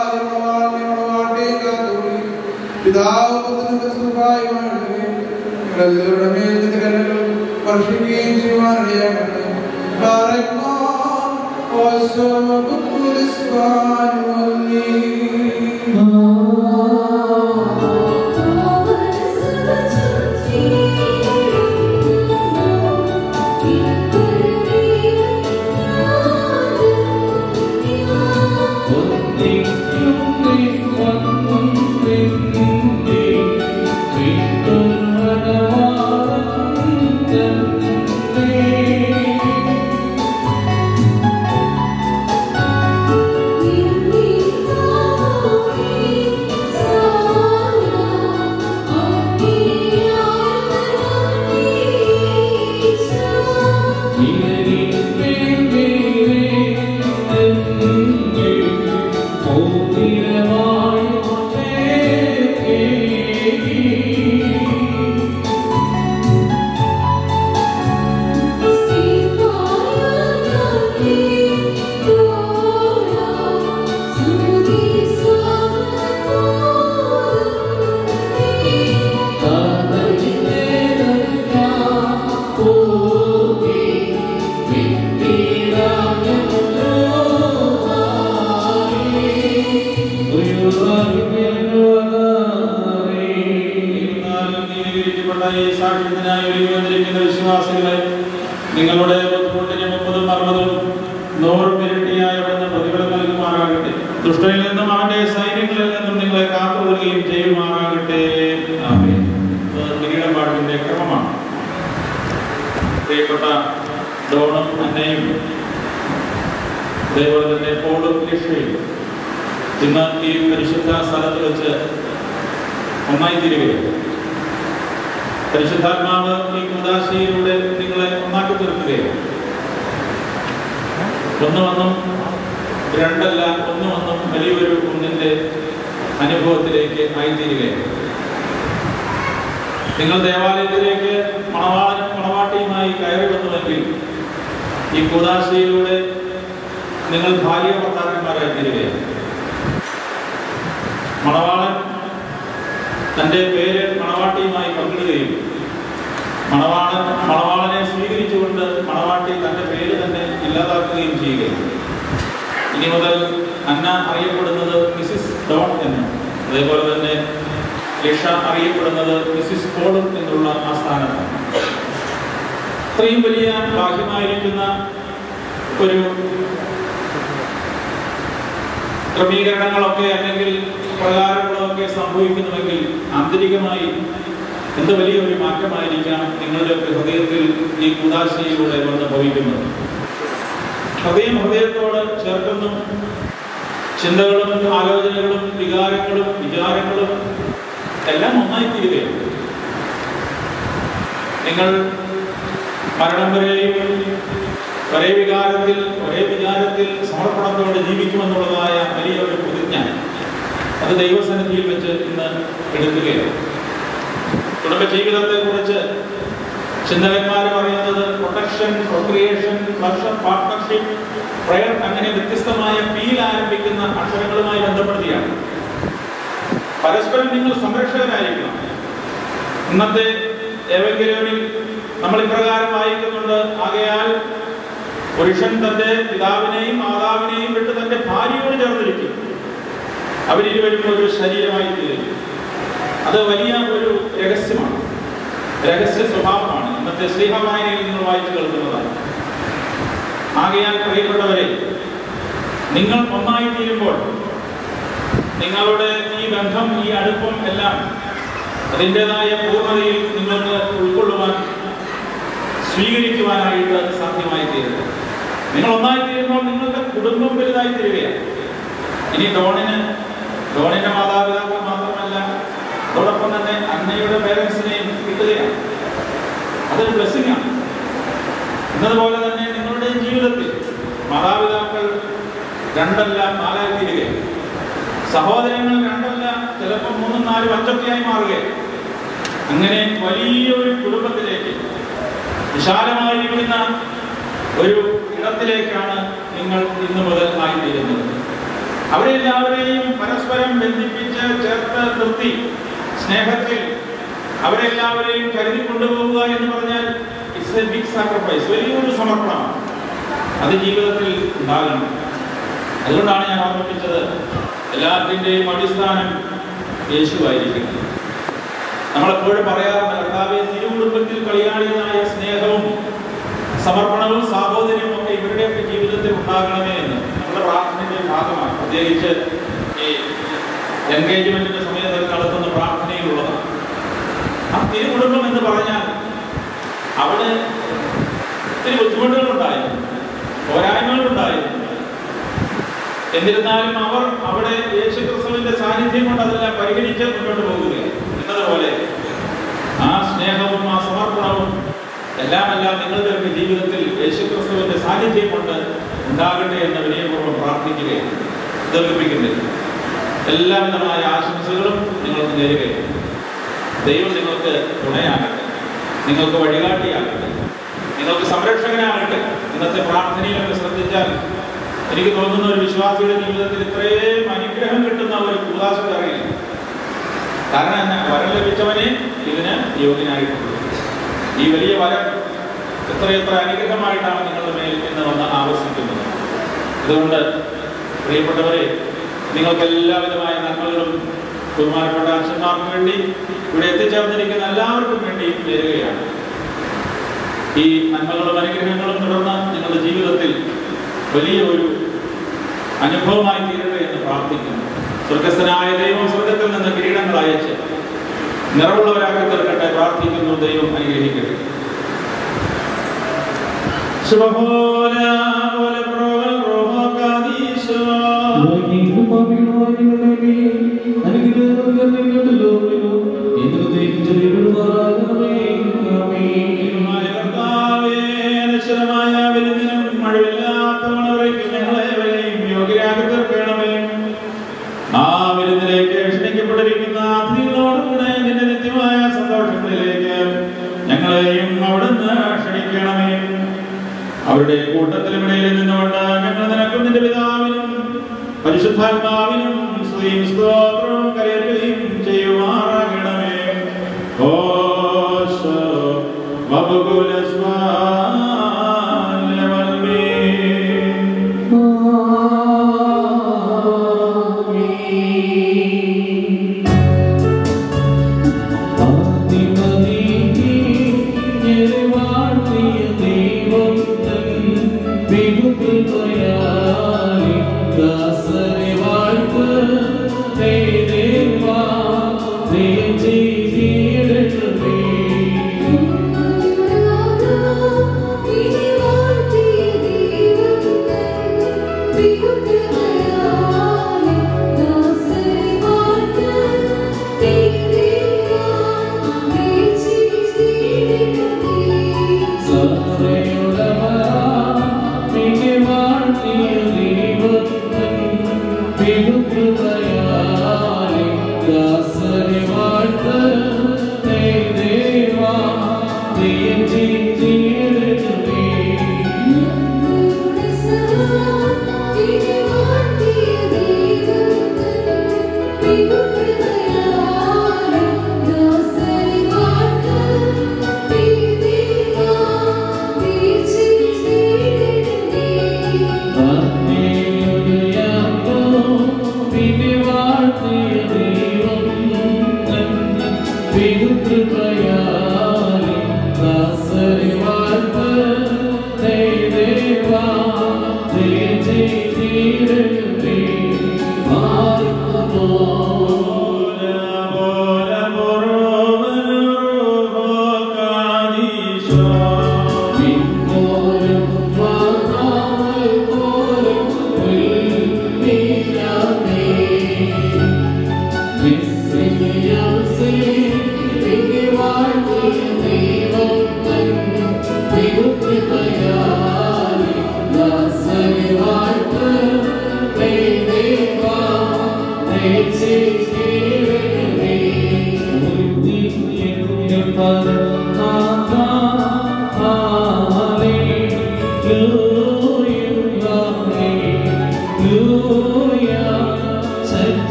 പിതാവ് പുത്രനും പരിശുദ്ധനുമായുമാകട്ടെ. ഞങ്ങളെല്ലാവരുടെ മേൽ നിന്റെ കരുണകൾ വർഷിക്കുകയും ചെയ്യുവാനിടയാകട്ടെ. ബാറക്മാൻ, ഓശോമ പുക്കുലിസ്വാൻ വന്നീ. Thank you. നിങ്ങളുടെ ബുദ്ധിമുട്ടിന് മുപ്പതും അറുപതും നൂറും ഇരട്ടിയായി അവിടുന്ന് പ്രതിഫലം നൽകുമാറാകട്ടെ ദുഷ്ടനിൽ നിന്നും അവന്റെ സൈന്യങ്ങളിൽ നിന്നും നിങ്ങളെ കാത്തുകൊള്ളുകയും ചെയ്യുമാറാകട്ടെ ആമേൻ. ഇത് കിരീടം പാട്ടിന്റെ ക്രമമാണ് പ്രിയപ്പെട്ട ഡോണും അന്നയും അതേപോലെ തന്നെ പോളും ലക്ഷ്യയും ഇന്ന് ഈ പരിശുദ്ധ സ്ഥലത്ത് വെച്ച് ഒന്നായി തീരുകയാണ് പരിശുദ്ധാത്മാവ് ഈ കുദാശയിലൂടെ നിങ്ങളെ ഒന്നാക്കി തീർക്കുകയാണ് ഒന്ന് ഒന്നും രണ്ടല്ല ഒന്ന് ഒന്നും വലിയൊരു ഒന്നിന്റെ അനുഭവത്തിലേക്ക് ആയിത്തീരുകയാണ് നിങ്ങൾ ദേവാലയത്തിലേക്ക് മണവാളനും മണവാട്ടിയുമായി കയറി വന്നുവെങ്കിൽ ഈ കുദാശയിലൂടെ നിങ്ങൾ ഭാര്യ ഭർത്താക്കന്മാരായി തീരുകയാണ് മണവാളൻ തന്റെ പേര് മണവാട്ടിയുമായി പങ്കിടുകയും മണവാളൻ മണവാളനെ സ്വീകരിച്ചുകൊണ്ട് മണവാട്ടി തന്റെ പേര് തന്നെ ഇല്ലാതാക്കുകയും ചെയ്യുകയും ഇനി മുതൽ അന്ന അറിയപ്പെടുന്നത് മിസിസ് ഡോൺ എന്നും അതേപോലെ തന്നെ ലിഷ അറിയപ്പെടുന്നത് മിസിസ് പോളും എന്നുള്ള ആ സ്ഥാനത്താണ് ഇത്രയും വലിയ ബാഹ്യമായിരിക്കുന്ന ഒരു ക്രമീകരണങ്ങളൊക്കെ അല്ലെങ്കിൽ പ്രകാരങ്ങളൊക്കെ സംഭവിക്കുന്നുവെങ്കിൽ ആന്തരികമായി എന്ത് വലിയൊരു മാറ്റമായിരിക്കാം നിങ്ങളുടെ ഹൃദയത്തിൽ ഈ കുദാശയിലൂടെ വന്ന് ഭവിക്കുന്നത് ഹൃദയം ഹൃദയത്തോട് ചേർക്കുന്നു ചിന്തകളും ആലോചനകളും വികാരങ്ങളും വിചാരങ്ങളും എല്ലാം ഒന്നായി തീരുകയാണ് നിങ്ങൾ മരണം വരെയും ഒരേ വികാരത്തിൽ ഒരേ വിചാരത്തിൽ സമർപ്പണത്തോടെ ജീവിക്കുമെന്നുള്ളതായ വലിയ ഒരു പ്രതിജ്ഞ അത് ദൈവസന്നിധിയിൽ വെച്ച് ഇന്ന് എടുക്കുകയാണ് കുടുംബ ജീവിതത്തെ കുറിച്ച് ചിന്തകന്മാർ പറയുന്നത് പ്രൊട്ടക്ഷൻ പ്രൊക്രിയേഷൻ വർഷം പാർട്ട്ണർഷിപ്പ് പ്രയർ അങ്ങനെ വ്യത്യസ്തമായ പീൽ ആരംഭിക്കുന്ന അക്ഷരങ്ങളുമായി ബന്ധപ്പെടുത്തിയാണ് പരസ്പരം നിങ്ങൾ സംരക്ഷകരായിരിക്കണം ഇന്നത്തെ ഏവെങ്കിലും നമ്മൾ ഇപ്രകാരം വായിക്കുന്നുണ്ട് ആകയാൽ പുരുഷൻ തന്റെ പിതാവിനെയും മാതാവിനെയും വിട്ട് തന്റെ ഭാര്യയോട് ചേർന്നിരിക്കും അവരിരുവരും ഒരു ശരീരമായി തീരും അത് വലിയ ഒരു രഹസ്യമാണ് രഹസ്യ സ്വഭാവമാണ് ഇന്നത്തെ സ്നേഹവായനയിൽ നിങ്ങൾ വായിച്ചു കേൾക്കുന്നതാണ് ആകയാൽ പ്രിയപ്പെട്ടവരെ നിങ്ങൾ ഒന്നായി തീരുമ്പോൾ നിങ്ങളുടെ ഈ ബന്ധം ഈ അടുപ്പം എല്ലാം അതിൻ്റെതായ പൂർണ്ണതയിൽ നിങ്ങൾക്ക് ഉൾക്കൊള്ളുവാൻ സ്വീകരിക്കുവാനായിട്ട് സാധ്യമായി തീരുന്നു നിങ്ങൾ ഒന്നായി തീരുമ്പോൾ നിങ്ങളുടെ കുടുംബം വലുതായി തീരുകയാണ് ഇനി ഡോണിന് ഡോണിന്റെ മാതാപിതാക്കൾ മാത്രമല്ല അതോടൊപ്പം തന്നെ അന്നയുടെ പേരൻസിനെയും കിട്ടുകയാണ് അതൊരു ബ്ലെസ്സിംഗ് ആണ് എന്നതുപോലെ തന്നെ നിങ്ങളുടെ ജീവിതത്തിൽ മാതാപിതാക്കൾ രണ്ടല്ല നാലായി തീരുകയാണ് സഹോദരങ്ങൾ രണ്ടല്ല ചിലപ്പോൾ മൂന്നും നാലും അഞ്ചൊക്കെയായി മാറുകയാണ് അങ്ങനെ വലിയൊരു കുടുംബത്തിലേക്ക് വിശാലമായിരിക്കുന്ന ഒരു ഇടത്തിലേക്കാണ് നിങ്ങൾ ഇന്നു മുതൽ ആയിത്തീരുന്നത് അവരെല്ലാവരെയും പരസ്പരം ബന്ധിപ്പിച്ച് ചേർത്ത് നിർത്തി സ്നേഹത്തിൽ അവരെല്ലാവരെയും കരുതി കൊണ്ടുപോകുക എന്ന് പറഞ്ഞാൽ ഇറ്റ്സ് എ ബിഗ് സാക്രിഫൈസ് വലിയൊരു സമർപ്പണമാണ് അത് ജീവിതത്തിൽ ഉണ്ടാകണം അതുകൊണ്ടാണ് ഞാൻ ഓർമ്മിപ്പിച്ചത് എല്ലാത്തിൻ്റെയും അടിസ്ഥാനം യേശുവായിരിക്കുന്നത് നമ്മളെപ്പോഴും പറയാറുണ്ട് കർത്താവെ തിരുകുടുംബത്തിൽ കളിയാളിയായ സ്നേഹവും സമർപ്പണവും സാഹോദര്യവും ഒക്കെ ഇവരുടെയൊക്കെ ജീവിതത്തിൽ ഉണ്ടാകണമേ എന്ന് നമ്മുടെ പ്രാർത്ഥനയുടെ ഭാഗമാണ് പ്രത്യേകിച്ച് ഈ എൻഗേജ്മെന്റിന്റെ സമയത്ത് നടത്തുന്ന പ്രാർത്ഥനയിലുള്ളതാണ് ആ തിരുകുടുംബം എന്ന് പറഞ്ഞാൽ അവിടെ ഒത്തിരി ബുദ്ധിമുട്ടുകളുണ്ടായിരുന്നു പോരായ്മകളുണ്ടായിരുന്നു എന്നിരുന്നാലും അവർ അവിടെ യേശു ക്രിസ്തുവിന്റെ സാന്നിധ്യം കൊണ്ട് അതെല്ലാം പരിഹരിച്ച് മുന്നോട്ട് പോകുകയാണ് എന്നതുപോലെ ആ സ്നേഹവും ആ സമർപ്പണവും എല്ലാം എല്ലാം നിങ്ങളുടെ ഒക്കെ ജീവിതത്തിൽ യേശു ക്രിസ്തുവിന്റെ സാന്നിധ്യം കൊണ്ട് ഉണ്ടാകട്ടെ എന്ന് വിനയപൂർവ്വം പ്രാർത്ഥിക്കുകയാണ് ദീർഘിപ്പിക്കുന്നില്ല എല്ലാവിധമായ ആശംസകളും നിങ്ങൾക്ക് നേരുകയാണ് ദൈവം നിങ്ങൾക്ക് തുണയാകട്ടെ നിങ്ങൾക്ക് വഴികാട്ടിയാകട്ടെ നിങ്ങൾക്ക് സംരക്ഷകനാകട്ടെ ഇന്നത്തെ പ്രാർത്ഥനയിലൊക്കെ ശ്രദ്ധിച്ചാൽ എനിക്ക് തോന്നുന്ന ഒരു വിശ്വാസിയുടെ ജീവിതത്തിൽ ഇത്രയും അനുഗ്രഹം കിട്ടുന്ന ഒരു കൂതാശ അറിയില്ല കാരണം എന്നാ വരം ലഭിച്ചവനെ ഇതിന് യോഗ്യനായിട്ടുള്ളൂ ഈ വലിയ വരം എത്രയെത്ര അനുഗ്രഹമായിട്ടാണ് നിങ്ങളുടെ മേൽ ഇന്ന് വന്ന് ആവശ്യിക്കുന്നത് അതുകൊണ്ട് പ്രിയപ്പെട്ടവരെ നിങ്ങൾക്ക് എല്ലാവിധമായ നന്മകളും ബഹുമാനപ്പെട്ട അച്ഛന്മാർക്ക് വേണ്ടി ഇവിടെ എത്തിച്ചേർന്നിരിക്കുന്ന എല്ലാവർക്കും വേണ്ടി വരികയാണ് ഈ നന്മകളും അനുഗ്രഹങ്ങളും തുടർന്ന് നിങ്ങളുടെ ജീവിതത്തിൽ വലിയ ഒരു അനുഭവമായി തീരട്ടെ എന്ന് പ്രാർത്ഥിക്കുന്നു സ്വർഗസ്ഥനായ ദൈവം സ്വർഗത്തിൽ നിന്ന് കിരീടങ്ങൾ അയച്ച് നിറവുള്ളവരാക്കി തീർക്കട്ടെ പ്രാർത്ഥിക്കുന്നു ദൈവം അനുഗ്രഹിക്കട്ടെ ശുഭഹോല പോലെ പ്രോവൽ റോഹോ കാദീശോ. ദൈവമായ കർത്താവേ, അനശ്വരമായ വിരുന്നിനും മഴവില്ലാത്ത മണവരയ്ക്കും ഞങ്ങളേവരെയും യോഗ്യരാക്കി തീർക്കണമേ. ആ വിരുന്നിലേക്ക് ക്ഷണിക്കപ്പെട്ടിരിക്കുന്ന അതിഥികളോടുകൂടെ നിന്റെ നിത്യമായ സന്തോഷങ്ങളിലേക്ക് ഞങ്ങളെയും അവിടുന്ന് ക്ഷണിക്കണമേ അവരുടെ കൂട്ടത്തിലും ഇടയിൽ നിന്നുകൊണ്ട് ഞങ്ങൾ നിനക്കും നിന്റെ പിതാവിനും പരിശുദ്ധാത്മാവിനും സ്തുതിയും സ്തോത്രവും കരയറ്റുകയും ചെയ്യുമാറാകണമേ ഓശോ Thank you.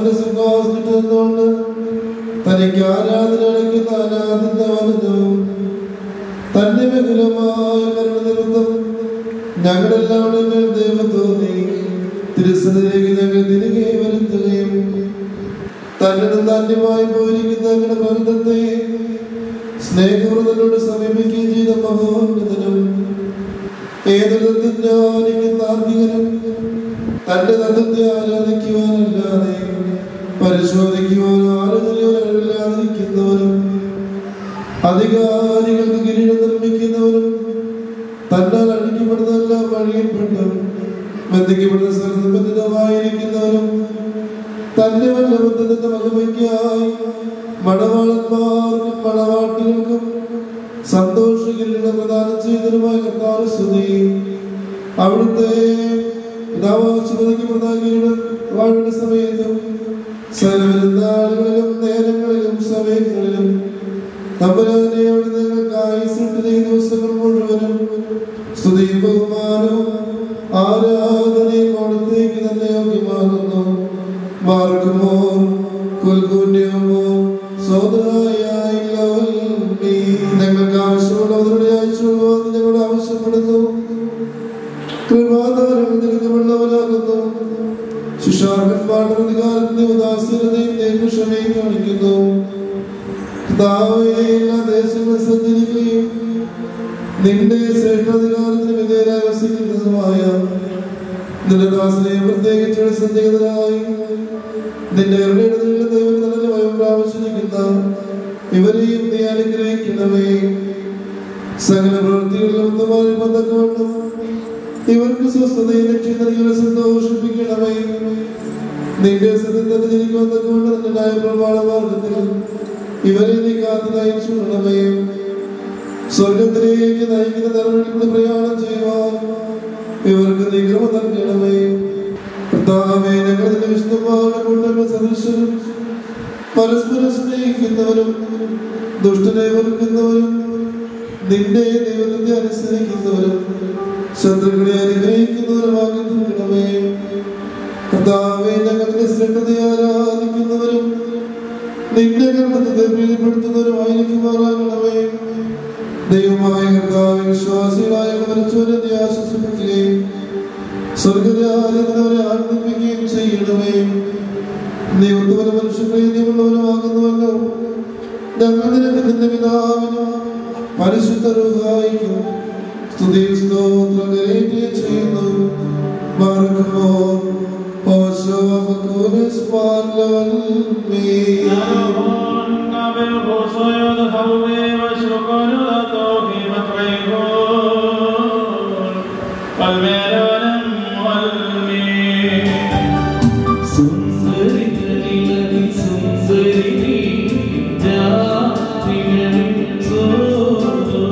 തന്റെ സിംഹാസനത്തിൽ നിന്നുകൊണ്ട് തനിക്ക് ആരാധന അടയ്ക്കുന്ന ആരാധന വലുതും തന്റെ വിപുലമായ കരുണ നിമിത്തം ഞങ്ങളെല്ലാവരുടെ മേൽ ദൈവം തോന്നി തിരുസനയിലേക്ക് ഞങ്ങൾ തിരികെ വരുത്തുകയും തന്നെ താന്യമായി പോയിരിക്കുന്ന ഞങ്ങളുടെ ബന്ധത്തെ സ്നേഹവ്രതനോട് സമീപിക്കുകയും ചെയ്ത മഹോന്നതനും ഏതൊരു ജ്ഞാനിക്കും താർക്കികനും തന്റെ തത്വത്തെ ആരാധിക്കുവാനല്ലാതെ പരിശോധിക്കുവാനോ ആലോചനയോല്ലാതിരിക്കുന്നവരും അധികാരികൾക്ക് കിരീടം നിർമ്മിക്കുന്നവരും തന്നാൽ അടിക്കപ്പെടുന്നതെല്ലാം വഴിയപ്പെട്ടും ബന്ധിക്കപ്പെടുന്ന സ്ഥലത്ത് ബന്ധിതമായിരിക്കുന്നവരും തന്റെ വല്ലബന്ധത്തിന്റെ മഹിമയ്ക്കായി മണവാളന്മാർക്കും മണവാട്ടികൾക്കും സന്തോഷകിരീടം പ്രദാനം ചെയ്തതുമായ കർത്താവ് സ്തുതി അവിടുത്തെ പിതാവാശുപതിക്കപ്പെടുന്ന കിരീടം വാഴുന്ന സമയത്തും സകലവിരുന്നാളുകളിലും നേരങ്ങളിലും സമയങ്ങളിലും തമ്പുരാനെ അവിടെ നിങ്ങൾക്കായി സൃഷ്ടിച്ച ഈ ദിവസങ്ങൾ മുഴുവനും സ്തുതിയും ബഹുമാനവും ആരാധനയും അവിടത്തേക്ക് തന്നെ യോഗ്യമാകുന്നു മാർക്കുമോ കുൽകുന്യമോ സോദരായ ഞങ്ങൾക്ക് ആവശ്യമുള്ളവരോട് അയച്ചുള്ളൂ എന്ന് ഞങ്ങൾ ആവശ്യപ്പെടുന്നു കൃപാധാരം നിൽക്കുമുള്ളവരാകുന്നു ശിശാർക്കന്മാരുടെ അധികാരത്തിന്റെ ഉദാസീനതയും ദൈവക്ഷമയും കാണിക്കുന്നു കർത്താവേ, എല്ലാ ദേശങ്ങളും സഞ്ചരിക്കുകയും നിന്റെ ശ്രേഷ്ഠാധികാരത്തിന് വിധേയരായി വസിക്കുന്നതുമായ നിന്റെ ദാസനെ പ്രത്യേകിച്ച് സഞ്ചരിതരായി നിന്റെ ഇടയിലുള്ള ദൈവം തന്നെ ഭയം പ്രാപിച്ചിരിക്കുന്ന ഇവരെയും നീ അനുഗ്രഹിക്കണമേ സകല പ്രവൃത്തികളിലും ഉത്തമമായി ബന്ധക്കൊണ്ടും ഇവർക്ക് സ്വസ്ഥതയും ലക്ഷ്യങ്ങളെ സന്തോഷിപ്പിക്കണമേ നിന്റെ സത്യം തന്നെ ജനിക്കുവാൻ തക്കൊണ്ട് നിന്റെ ന്യായപ്രമാണ മാർഗത്തിൽ ഇവരെ നീ കാത്തു നയിച്ചുകൊള്ളണമേ സ്വർഗത്തിലേക്ക് നയിക്കുന്ന തലമുറയിലൂടെ പ്രയാണം ചെയ്യുവാൻ ഇവർക്ക് നീ കൃപ നൽകണമേ കർത്താവേ ഞങ്ങൾ നിന്റെ വിശുദ്ധമായ കൂട്ടങ്ങൾ സദൃശരും പരസ്പരം സ്നേഹിക്കുന്നവരും ദുഷ്ടനെ വെറുക്കുന്നവരും നിന്റെ ദൈവത്തെ അനുസരിക്കുന്നവരും ശത്രുക്കളെ അനുഗ്രഹിക്കുന്നവരുമാക്കി തീർക്കണമേ കർത്താവേ ഞങ്ങളുടെ ശ്രദ്ധയെ ആരാധിക്കുന്നവരും നിന്റെ കർമ്മത്തെ പ്രീതിപ്പെടുത്തുന്നവരുമായിരിക്കുമാറാകണമേ ദൈവമായ കർത്താവ് വിശ്വാസികളായ മരിച്ചവരെ നീ ആശ്വസിപ്പിക്കുകയും സ്വർഗരാജനവരെ ആനന്ദിപ്പിക്കുകയും ചെയ്യണമേ നീ ഉത്തമന മനുഷ്യപ്രീതിയുള്ളവരുമാകുന്നുവല്ലോ ഞങ്ങൾ നിനക്ക് നിന്റെ പിതാവിനും പരിശുദ്ധ റുഹായിക്കും സ്തുതി സ്തോത്രം കരയറ്റുകയും ചെയ്യുന്നു ബാർക്കുമോ ഓശോ മക്കൂരസ് പാർലവൽമേ സുന്ദരികളിലതി സുന്ദരി ജാതികളിൽ സോദോ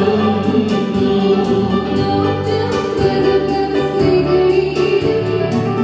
Thank you.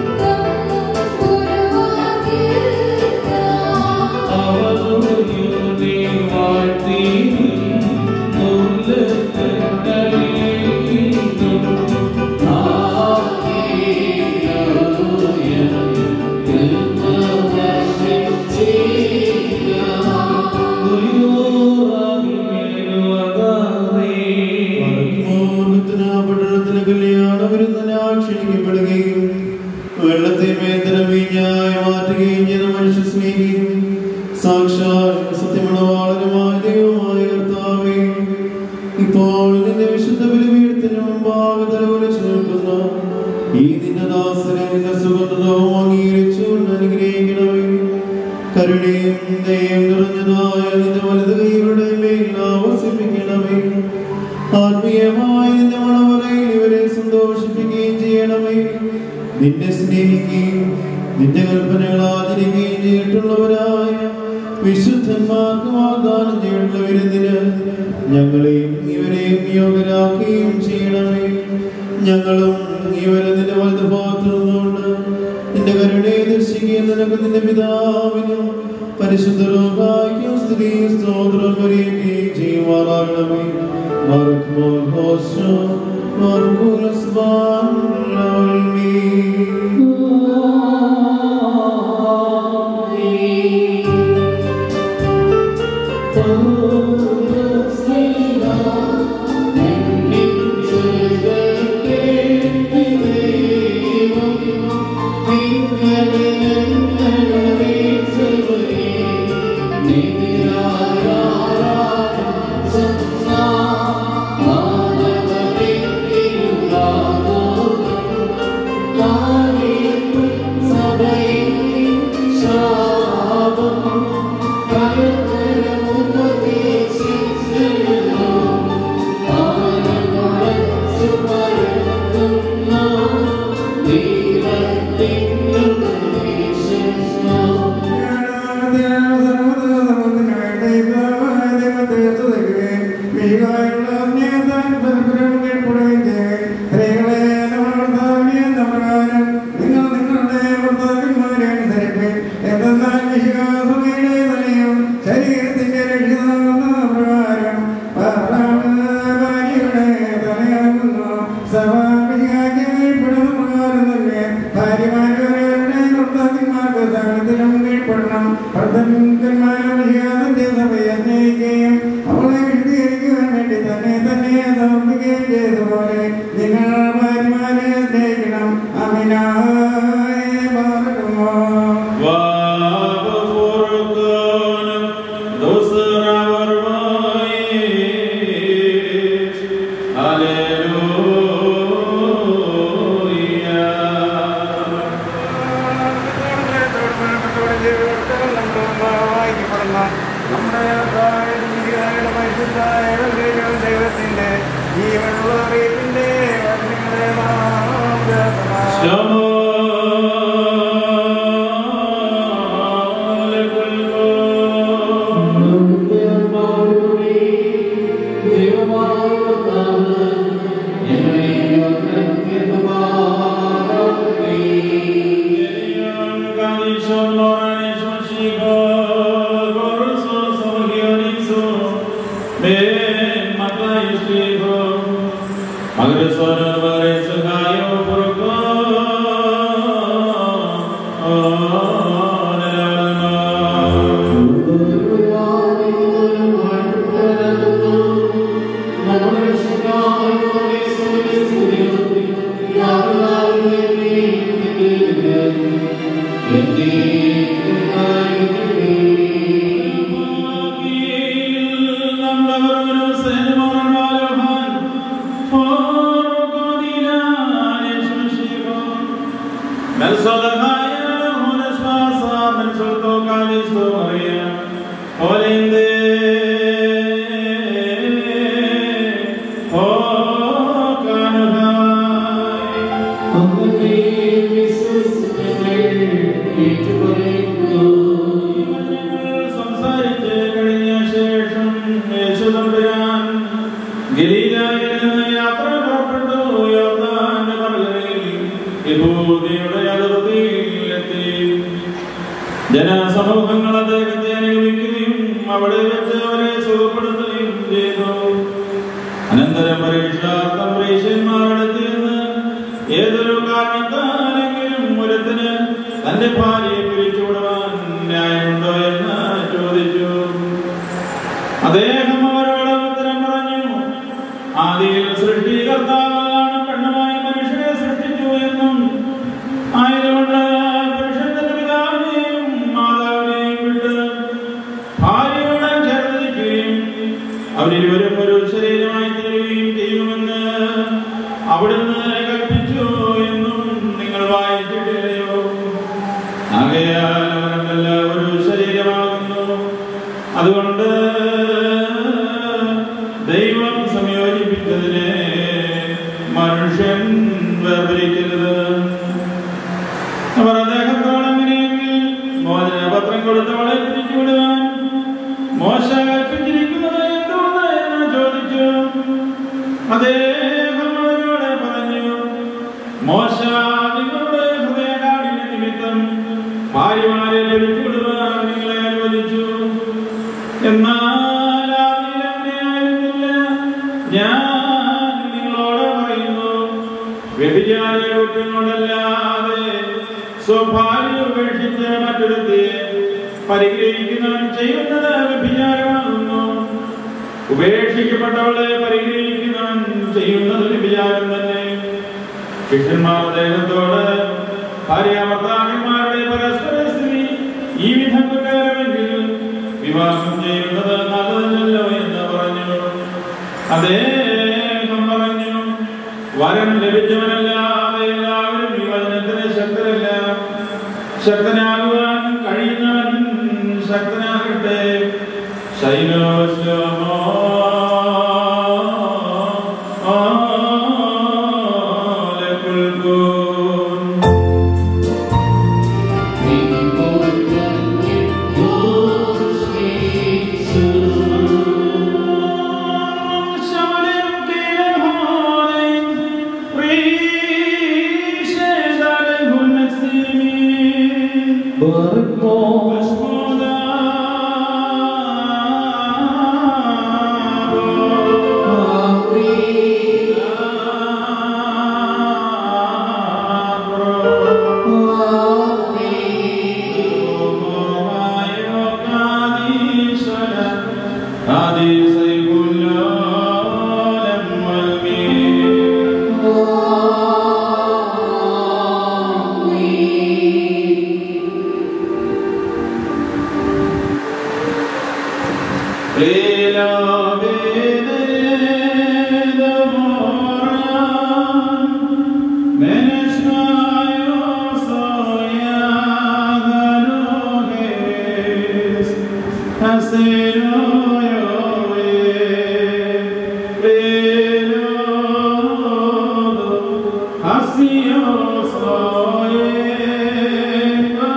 മാറ്റുകയും ചെയ്ത മനുഷ്യ സ്നേഹിയും സാക്ഷാൽ സത്യമണവാളനുമായ ദൈവമായ കർത്താവേ ഇപ്പോൾ നിന്റെ വിശുദ്ധ ബലിപീഠത്തിന് മുമ്പാകെ തലകുലച്ചു നിൽക്കുന്ന ഈ നിന്റെ ദാസനെ നിന്റെ സുഗന്ധവും അംഗീകരിച്ചുകൊണ്ട് അനുഗ്രഹിക്കണമേ കരുണയും ദയം നിറഞ്ഞതായ നിന്റെ വലത് കൈകളുടെ മേൽ ആവസിപ്പിക്കണമേ ആത്മീയമായ നിന്റെ മണവറയിൽ ഇവരെ സന്തോഷിപ്പിക്കുകയും ചെയ്യണമേ നിന്നെ സ്നേഹിക്കുകയും നിന്റെ കൽപ്പനകൾ ആചരിക്കുകയും ചെയ്തിട്ടുള്ളവരായ വിശുദ്ധന്മാർക്ക് വാഗ്ദാനം ചെയ്യേണ്ട വിരുന്നിന് ഞങ്ങളെയും ഇവരെയും യോഗ്യരാക്കുകയും ചെയ്യണമേ ഞങ്ങളും ഇവരെ നിന്റെ വലത് ഭാഗത്ത് നിന്നുകൊണ്ട് നിന്റെ കരുണയെ ദർശിക്കുകയും നിനക്ക് നിന്റെ പിതാവിനും പരിശുദ്ധ ലോകായ്ക്കും സ്ത്രീ സ്തോത്രം വരികയും ചെയ്യുമാറാകണമേ മറുക്കുമോൻ ഹോശോ മറുകുലസ്വാൻ ലവൽമീ ശരീരത്തിന്റെ രക്ഷിതാകുന്ന പ്രകാരം ഭാര്യയുടെ തലയാകുന്നു സഭാപിക്കാക്കപ്പെടുന്ന പ്രകാരം തന്നെ ഭാര്യമാരുടെ ഭർത്താക്കന്മാർക്ക് സകലത്തിലും കീഴ്പ്പെടണം ഭർത്തന്മാരുടെ സഭയെ സ്നേഹിക്കുകയും അവളെ വിശദീകരിക്കുവാൻ വേണ്ടി തന്നെ തന്നെ സമർപ്പിക്കുകയും ചെയ്തതുപോലെ നിങ്ങൾ ഭാര്യമാരെ സ്നേഹിക്കണം അമിനായ പാർക്കുമോ ദൈവത്തിന്റെ ജീവനുള്ള അറിയിപ്പിന്റെ വർണ്ണങ്ങളെ സംസാരിച്ച് കഴിഞ്ഞ ശേഷം യേശുദമ്പുരാൻ ഗലീലായിൽ നിന്ന് യാത്ര പുറപ്പെട്ടു യോർദാന്റെ മറുകരയിൽ യഹൂദയുടെ അതിർത്തിയിലെത്തി ജനസമൂഹങ്ങൾ അദ്ദേഹത്തെ അനുഗമിക്കുകയും അവിടെ വെച്ച് അവരെ സുഖപ്പെടുത്തുകയും ചെയ്തു അനന്തരം പരീക്ഷാർത്ഥം പരീക്ഷന്മാരെടുത്ത് എന്ന് ഏതൊരു കാരണത്താലെങ്കിലും ഒരുത്തിന് തന്റെ ഭാര്യയെ പിരിച്ചുവിടുവാൻ ന്യായമുണ്ടോ എന്ന് ചോദിച്ചു അദ്ദേഹം അവരോട് ഉത്തരം പറഞ്ഞു ആദിയിൽ സൃഷ്ടികർത്താവാണ് പെണ്ണുമായി മനുഷ്യരെ സൃഷ്ടിച്ചു എന്നും ആയതുകൊണ്ട് പുരുഷൻ തന്റെ പിതാവിനെയും ആകയാൽ അവരെല്ലാം ഒരു ശരീരമാകുന്നു അതുകൊണ്ട് ദൈവം സംയോജിപ്പിച്ചതിനെ മനുഷ്യൻ വേർതിരിക്കരുത് അവർ അദ്ദേഹത്തോട് അങ്ങനെയെങ്കിൽ മോചനപത്രം കൊടുത്തവളെ പിരിച്ചുവിടുവാൻ മോശ കൽപ്പിച്ചിരിക്കുന്നത് എന്തുകൊണ്ട് എന്ന് ചോദിച്ചു അദ്ദേഹം അവരോട് പറഞ്ഞു മോശ നിങ്ങളുടെ ഹൃദയകാഠിന്യ നിമിത്തം ഭാര്യമാരെ പിരിച്ചുവിടുവാൻ നിങ്ങളെ അനുവദിച്ചു എന്നാൽ ആദ്യം അങ്ങനെയായിരുന്നില്ല ഞാൻ നിങ്ങളോട് പറയുന്നു വ്യഭിചാര കുറ്റങ്ങളല്ലാതെ സ്വഭാര്യ ഉപേക്ഷിച്ച് മറ്റൊരുത്തെ പരിഗ്രഹിക്കുന്നവൻ ചെയ്യുന്നത് വ്യഭിചാരമാകുന്നു ഉപേക്ഷിക്കപ്പെട്ടവളെ പരിഗ്രഹിക്കുന്നവൻ ചെയ്യുന്നത് വ്യഭിചാരം തന്നെ ശിഷ്യന്മാർ അദ്ദേഹത്തോട് ഭാര്യാഭർത്താക്കന്മാരുടെ പരസ്പര സ്ത്രീ ഈ വിധം കുറ്റകരമെങ്കിൽ വിവാഹം ചെയ്യുന്നത് നല്ലതല്ലോ എന്ന് പറഞ്ഞു അദ്ദേഹം പറഞ്ഞു വരം ലഭിച്ചവനല്ലാതെ എല്ലാവരും വിവചനത്തിന് ശക്തരല്ല ശക്തനാകുവാൻ കഴിയുന്നവൻ ശക്തനാകട്ടെ ശൈലോശ്ലോമോ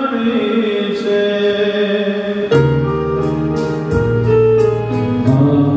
Oh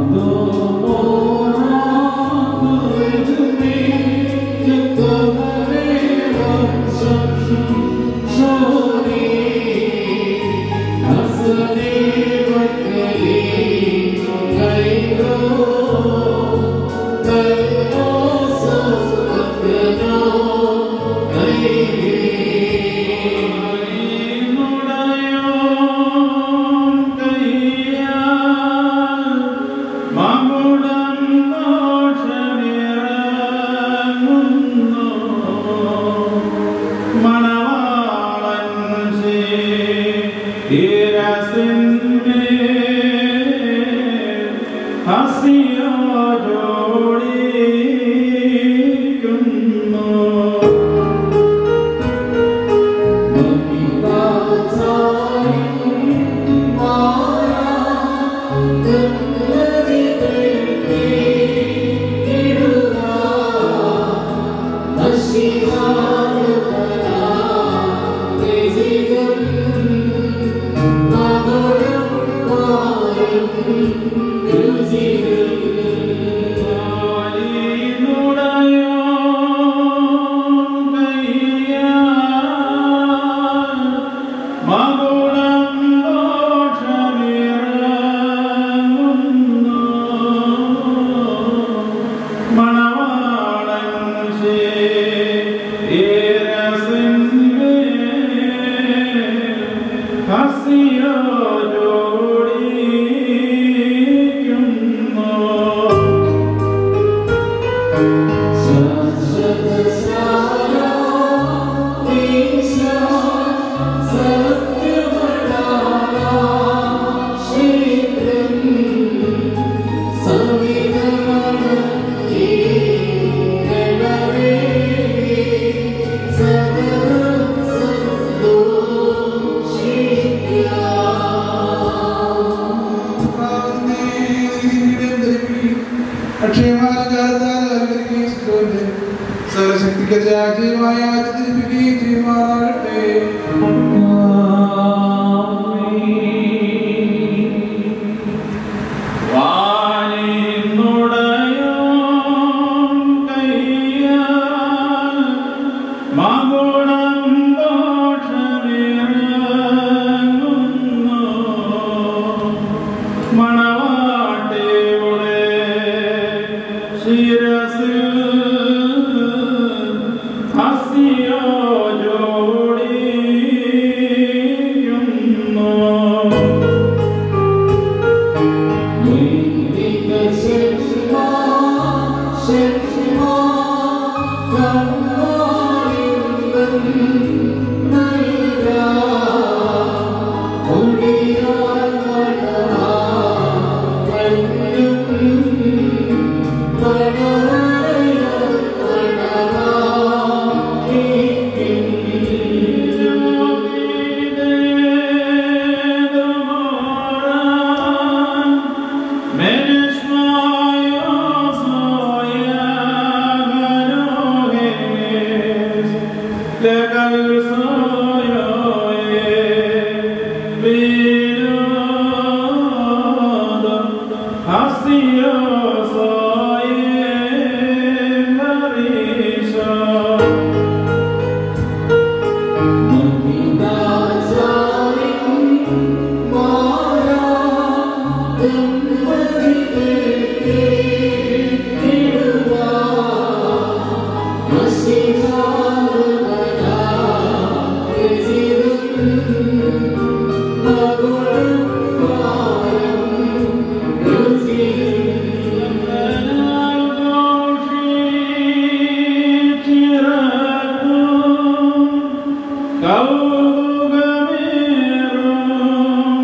കൗതുകമേറും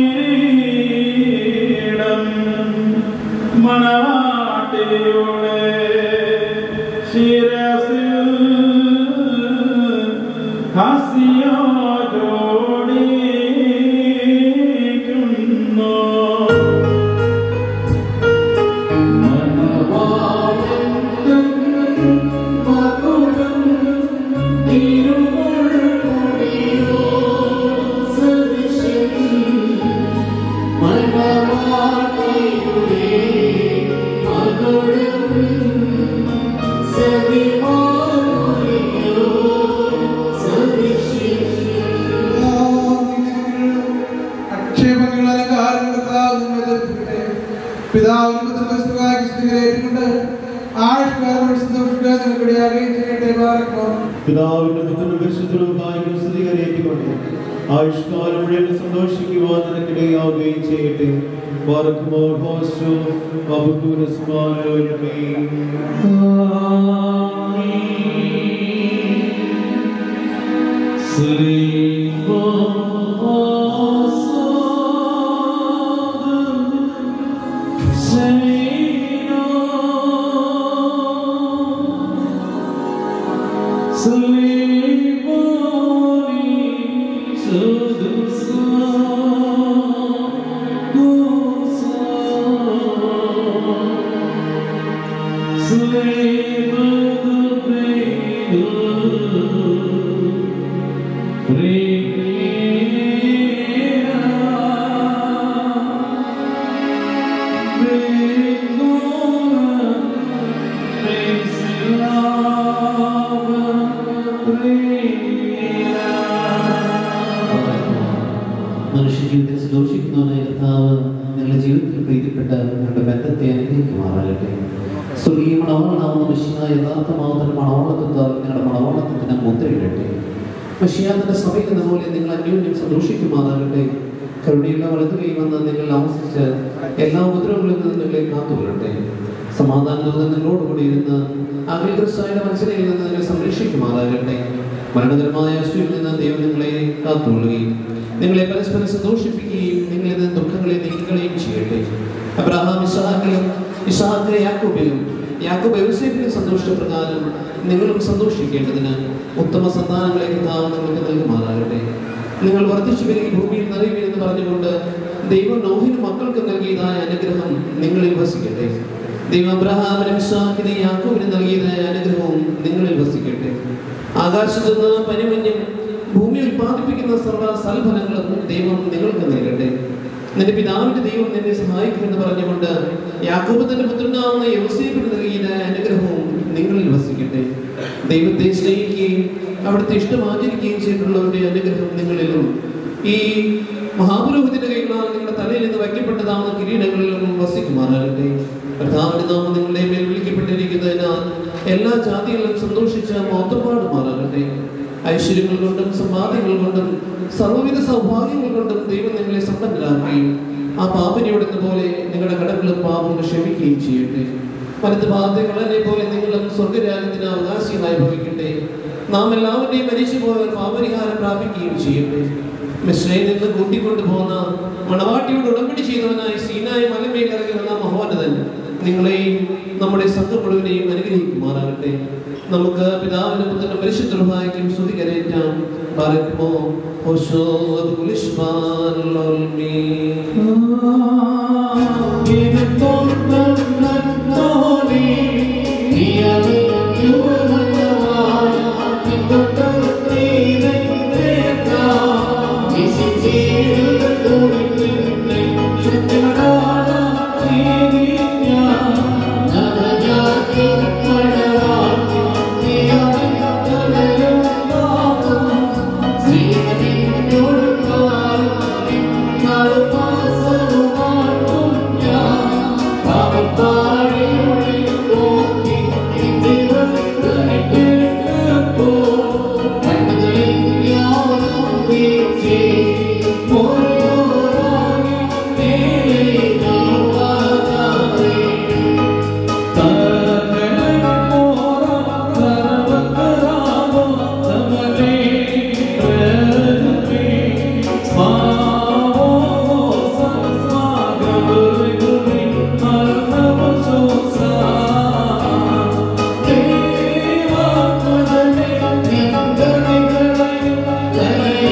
കിരീടം മണവാട്ടിയുടെ ശിരസിൽ ഹസിയോ ജോടിക്കുന്നു അക്ഷേപങ്ങൾ അലങ്കാരങ്ങൾ പിതാവിനും പുത്രസ്തുകാരിക്കൊണ്ട് ആഴ്ചക്കാരോട് സന്തോഷിക്കാൻ നിങ്ങൾക്കിടയാകുകയും ചെയ്യട്ടെ പാർക്കോ പിതാവിന്റെ പുത്രനും പരിശുദ്ധനും കായികം സ്ഥിരീകരിക്കൊണ്ട് ആയുഷ്കാലം മുഴുവൻ സന്തോഷിക്കുവാൻ നിനക്കിടയാവുകയും ചെയ്യട്ടെ ബാറക്കുമോർ ഹോസ്റ്റോ അബുക്കുരസ്മാനോൽമേ മനുഷ്യ ജീവിതത്തിൽ സന്തോഷിക്കുന്നവനായ കർത്താവ് നിങ്ങളുടെ ജീവിതത്തിൽ പ്രീതിപ്പെട്ട നിങ്ങളുടെ ബന്ധത്തെ അനുഗ്രഹിക്കുമാറാകട്ടെ സ്വർഗീയ മണവാളനാവുന്ന മഷിയ യഥാർത്ഥമാവുന്ന മണവാളത്വത്താൽ നിങ്ങളുടെ മണവാളത്വത്തിന് മുദ്രയിടട്ടെ മഷിയാത്തിന്റെ സഭയിൽ എന്ന പോലെ നിങ്ങൾ അന്യോന്യം സന്തോഷിക്കുമാറാകട്ടെ കരുണയുള്ള വലതു കൈവന്ന് നിങ്ങൾ ആവസിച്ച് എല്ലാ ഉപദ്രവങ്ങളിൽ നിന്നും നിങ്ങളെ കാത്തുകൊള്ളട്ടെ സമാധാനത്തോടെ നിങ്ങളോടുകൂടി ഇരുന്ന് അഗ്രസ്സായുടെ മനസ്സിലയിൽ നിന്ന് നിങ്ങളെ സംരക്ഷിക്കുമാറാകട്ടെ മരണകരമായ അസുവിൽ നിന്ന് ദൈവം നിങ്ങളെ കാത്തുകൊള്ളുകയും നിങ്ങളെ പരസ്പരം സന്തോഷിപ്പിക്കുകയും നിങ്ങളിൽ നിന്ന് ദുഃഖങ്ങളെ നീക്കുകയും ചെയ്യട്ടെ അബ്രഹാം ഇസഹാക്കിലും ഇസഹാക്കിലെ യാക്കോബിലും യാക്കോബ് യോസേഫിലും സന്തോഷിച്ച പ്രകാരം നിങ്ങളും സന്തോഷിക്കേണ്ടതിന് ഉത്തമ സന്താനങ്ങളെ കർത്താവ് നിങ്ങൾക്ക് നൽകുമാറാകട്ടെ നിങ്ങൾ വർദ്ധിച്ചു വരിക ഭൂമിയിൽ നിറയുമെന്ന് പറഞ്ഞുകൊണ്ട് ദൈവം നോഹിന് മക്കൾക്ക് നൽകിയതായ അനുഗ്രഹം നിങ്ങളിൽ വസിക്കട്ടെ ദൈവം അബ്രഹാമിനും ഇസ്ഹാക്കിനും യാക്കോബിനും നൽകിയതായ അനുഗ്രഹവും നിങ്ങളിൽ വസിക്കട്ടെ ആകാശത്ത് നിന്ന് പനിമഞ്ഞും ഭൂമി ഉൽപ്പാദിപ്പിക്കുന്ന സർവ്വ സൽഫലങ്ങളും ദൈവം നിങ്ങൾക്ക് നൽകട്ടെ നിന്റെ പിതാവിന്റെ ദൈവം നിന്നെ സഹായിക്കുമെന്ന് പറഞ്ഞുകൊണ്ട് യാക്കോബ് തന്റെ പുത്രനാവുന്ന യോസേഫിന് നൽകിയതായ അനുഗ്രഹവും നിങ്ങളിൽ വസിക്കട്ടെ ദൈവത്തെ സ്നേഹിക്കുകയും അവിടുത്തെ ഇഷ്ടം ആചരിക്കുകയും ചെയ്തിട്ടുള്ളവരുടെ അനുഗ്രഹം നിങ്ങളിലും ഈ മഹാപുരോഹിതന്റെ കൈകളാൽ നിങ്ങളുടെ തലയിൽ നിന്ന് വയ്ക്കപ്പെട്ടതാവുന്ന കിരീടങ്ങളിലും വസിക്കുമാറാകട്ടെ കർത്താവിന്റെ നാമം നിങ്ങളുടെ മേൽ വിളിക്കപ്പെട്ടിരിക്കുന്നതിനാൽ എല്ലാ ജാതികളിലും സന്തോഷിച്ച് മൊത്തപ്പാടുമാറാകട്ടെ ഐശ്വര്യങ്ങൾ കൊണ്ടും സമ്പാദ്യങ്ങൾ കൊണ്ടും സർവ്വവിധ സൗഭാഗ്യങ്ങൾ കൊണ്ടും ദൈവം നിങ്ങളെ സമ്പന്നരാക്കുകയും ആ പാപനയോടെന്ന പോലെ നിങ്ങളുടെ കടങ്ങളും പാപങ്ങൾ ക്ഷമിക്കുകയും ചെയ്യട്ടെ വലത് ഭാഗത്തെ കളനെ പോലെ നിങ്ങളും സ്വർഗരാജ്യത്തിന് അവകാശികളായി ഭവിക്കട്ടെ നാം എല്ലാവരുടെയും മരിച്ചു പോയവർ പാപരിഹാരം പ്രാപിക്കുകയും ചെയ്യട്ടെ മിശ്രയിൽ നിന്ന് കൂട്ടിക്കൊണ്ടു പോകുന്ന മണവാട്ടിയോട് ഉടമ്പടി ചെയ്തവനായി സീനായി മലമേൽ ഇറങ്ങി വന്ന മഹോന്നതൻ നിങ്ങളെയും നമ്മുടെ സംഘം മുഴുവനെയും അനുഗ്രഹിക്കുമാറാകട്ടെ നമുക്ക് പിതാവിനും പുത്രനും പരിശുദ്ധ റുഹായിക്കും സ്തുതി കരയറ്റാം പറയുമോ ഹോശോ Thank you.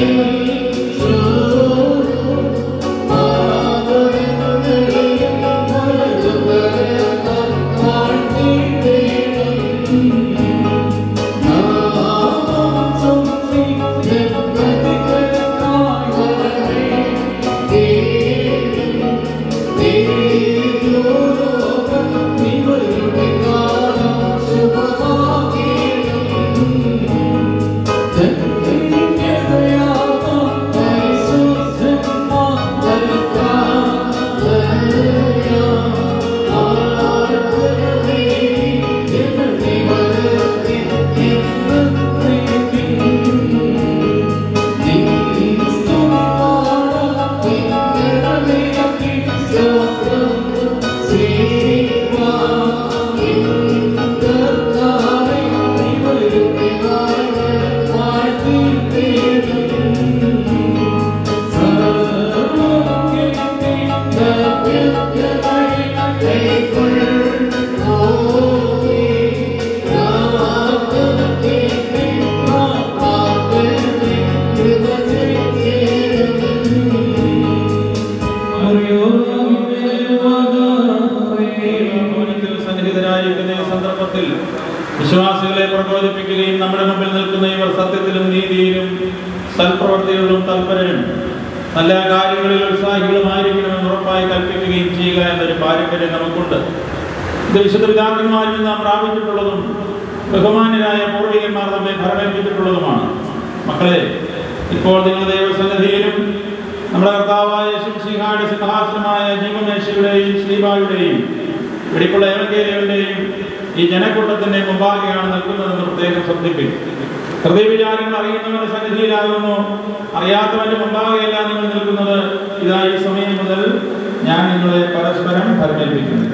ഭവനത്തിൽ സന്നിഹിതരായിരിക്കുന്ന ഈ സന്ദർഭത്തിൽ വിശ്വാസികളെ പ്രബോധിപ്പിക്കുകയും നമ്മുടെ മുമ്പിൽ നിൽക്കുന്ന ഇവർ സത്യത്തിലും നീതിയിലും സൽപ്രവർത്തികളിലും തൽപരരും നല്ല കാര്യങ്ങളിൽ ഉത്സാഹികളുമായിരിക്കണമെന്ന് ഉറപ്പായി കൽപ്പിക്കുകയും ചെയ്യുക എന്നൊരു പാരമ്പര്യം നമുക്കുണ്ട് ഇത് വിശുദ്ധ പിതാക്കന്മാരിൽ നിന്ന് നാം പ്രാപിച്ചിട്ടുള്ളതും ബഹുമാന്യരായ പൂർവികന്മാർ നമ്മെ ഭരണേൽപ്പിച്ചിട്ടുള്ളതുമാണ് മക്കളെ ഇപ്പോൾ നിങ്ങൾ ദൈവസന്നിധിയിലും നമ്മുടെ കർത്താവായ ശിംഷിഹായുടെ സിംഹാസനമായ ജീവമേശയുടെയും ശ്രീബായുടെയും വെടിപ്പുള്ള ഏവങ്കേരികളുടെയും ഈ ജനക്കൂട്ടത്തിന്റെ മുമ്പാകെയാണ് നിൽക്കുന്നതെന്ന് പ്രത്യേകം ശ്രദ്ധിപ്പിക്കും ഹൃദയവിചാരങ്ങൾ അറിയുന്നവന്റെ സന്നിധിയിലാകുന്നു അറിയാത്തവന്റെ മുമ്പാകെയല്ല നിങ്ങൾ നിൽക്കുന്നത് ഇതാ ഈ സമയം മുതൽ ഞാൻ നിങ്ങളെ പരസ്പരം ഫലമേൽപ്പിക്കുന്നു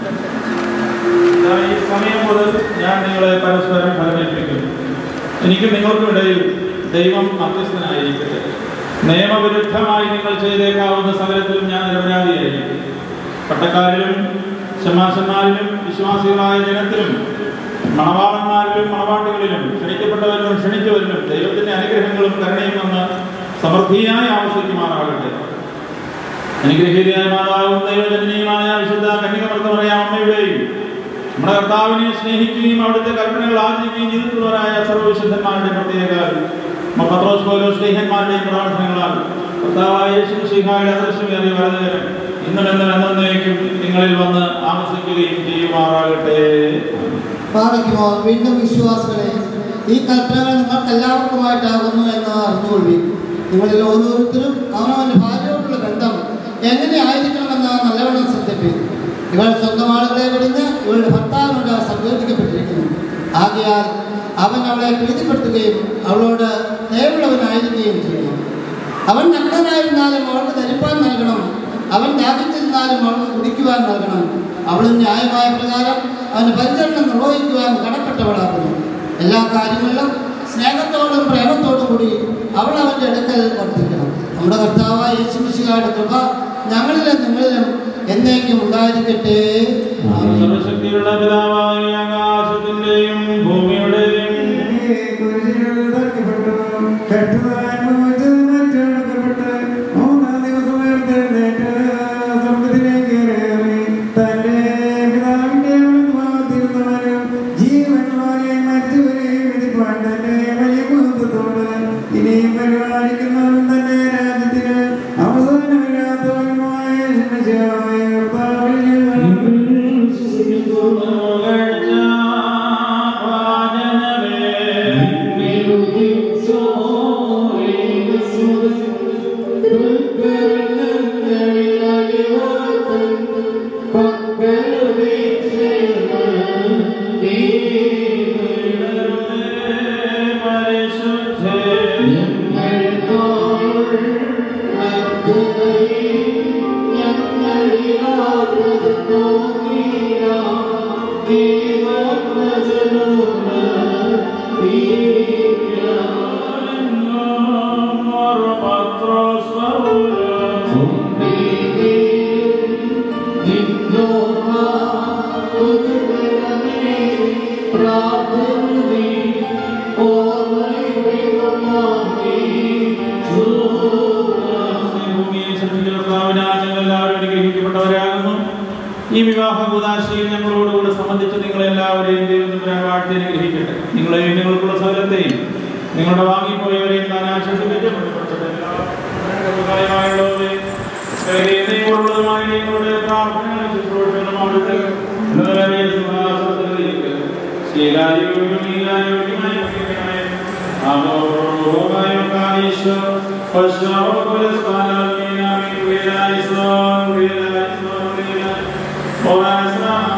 ഇതാ ഈ സമയം മുതൽ ഞാൻ നിങ്ങളെ പരസ്പരം ഫലമേൽപ്പിക്കുന്നു എനിക്കും നിങ്ങൾക്കും ഇടയിൽ ദൈവം മധ്യസ്ഥനായിരിക്കട്ടെ നിയമവിരുദ്ധമായി നിങ്ങൾ ചെയ്തേക്കാവുന്ന സകലത്തിലും ഞാൻ നിരപരാധിയായിരിക്കും പട്ടക്കാരിലും ശമാശന്മാരിലും വിശ്വാസികളായ ജനത്തിലും മണവാളന്മാരിലും മണവാട്ടികളിലും ക്ഷണിക്കപ്പെട്ടവരിലും ക്ഷണിച്ചവരിലും ദൈവത്തിന്റെ അനുഗ്രഹങ്ങളും കരുണയും വന്ന് സമൃദ്ധിയായി ആവശ്യിക്കുമാറാകട്ടെ അനുഗ്രഹീതയായ മാതാവും ദൈവജനനീയമായ വിശുദ്ധ കന്യകമർത്തമറിയ അമ്മയുടെയും നമ്മുടെ കർത്താവിനെ സ്നേഹിക്കുകയും അവിടുത്തെ കൽപ്പനകൾ ആചരിക്കുകയും ചെയ്തിട്ടുള്ളവരായ സർവ്വവിശുദ്ധന്മാരുടെ പ്രത്യേക പത്രോസ് പോലോ സ്നേഹന്മാരുടെയും പ്രാർത്ഥനകളാൽ കർത്താവായ യേശു ശ്രീഹായുടെ അദൃശ്യമേറിയ വരതകരം ഇന്നും എന്നും എന്നേക്കും നിങ്ങളിൽ വന്ന് ആവസിക്കുകയും ചെയ്യുമാറാകട്ടെ പാറയ്ക്കുമോ വീണ്ടും വിശ്വാസികളെ ഈ കൽപ്പനകൾ നിങ്ങൾക്ക് എല്ലാവർക്കുമായിട്ടാകുന്നു എന്ന് അറിഞ്ഞുകൊള്ളി നിങ്ങളിൽ ഓരോരുത്തരും അവനവന്റെ ഭാര്യയോടുള്ള ബന്ധം എങ്ങനെ ആയിരിക്കണമെന്ന് നല്ലവണ്ണം ശ്രദ്ധിപ്പിക്കും ഇവൾ സ്വന്തം ആളുകളെ വിടുന്ന് ഇവളുടെ ഭർത്താവിനോട് സംയോജിക്കപ്പെട്ടിരിക്കുന്നു ആകയാൽ അവൻ അവളെ പ്രീതിപ്പെടുത്തുകയും അവളോട് ദയവുള്ളവനായിരിക്കുകയും ചെയ്യണം അവൻ നഗ്നനായിരുന്നാലും അവൾക്ക് ധരിപ്പാൻ നൽകണം അവൻ ദാഹിച്ചിരുന്നാലും അവൾക്ക് കുടിക്കുവാൻ നൽകണം അവളും ന്യായമായ പ്രകാരം അവന് പരിചരണം നിർവഹിക്കുവാൻ കടപ്പെട്ടവളാകുന്നു എല്ലാ കാര്യങ്ങളിലും സ്നേഹത്തോടും പ്രേമത്തോടും കൂടി അവൾ അവന്റെ അടുക്കൽ വർദ്ധിക്കണം നമ്മുടെ കർത്താവായ യേശുമിശിഹായുടെ കൃപ ഞങ്ങളിലും നിങ്ങളിലും എന്നേക്കും ഉണ്ടായിരിക്കട്ടെ ആമേൻ. സർവശക്തിയുള്ള പിതാവായ ആകാശത്തിന്റെയും ഭൂമിയുടെയും ഇനിയും പരിപാലിക്കുന്നവൻ തന്നെ രാജ്യത്തിന് അവസാനമില്ലാത്തവനുമായ ശിവശിവായ കർത്താവിൽ ഞങ്ങൾ വാചനമേ നിങ്ങളുടെ വാങ്ങിപ്പോയവരെയും താൻ ആശ്വസിപ്പിച്ച് ദൈവമുള്ളതുമായ നിങ്ങളുടെ പ്രാർത്ഥനകളും ശുശ്രൂഷകളും അവിടുത്തെ ഉന്നതമേറിയ സിംഹാസനത്തിലേക്ക് ശീലായോഗ്യം നീലായോഗ്യമായ യോഗ്യമായ ആമോഹമായ കാലീശോ പശ്ചാത്തലസ്കാലം മീനാമി വേലായിസോ വേലായിസോ വേലായി ഓരാസ്രാ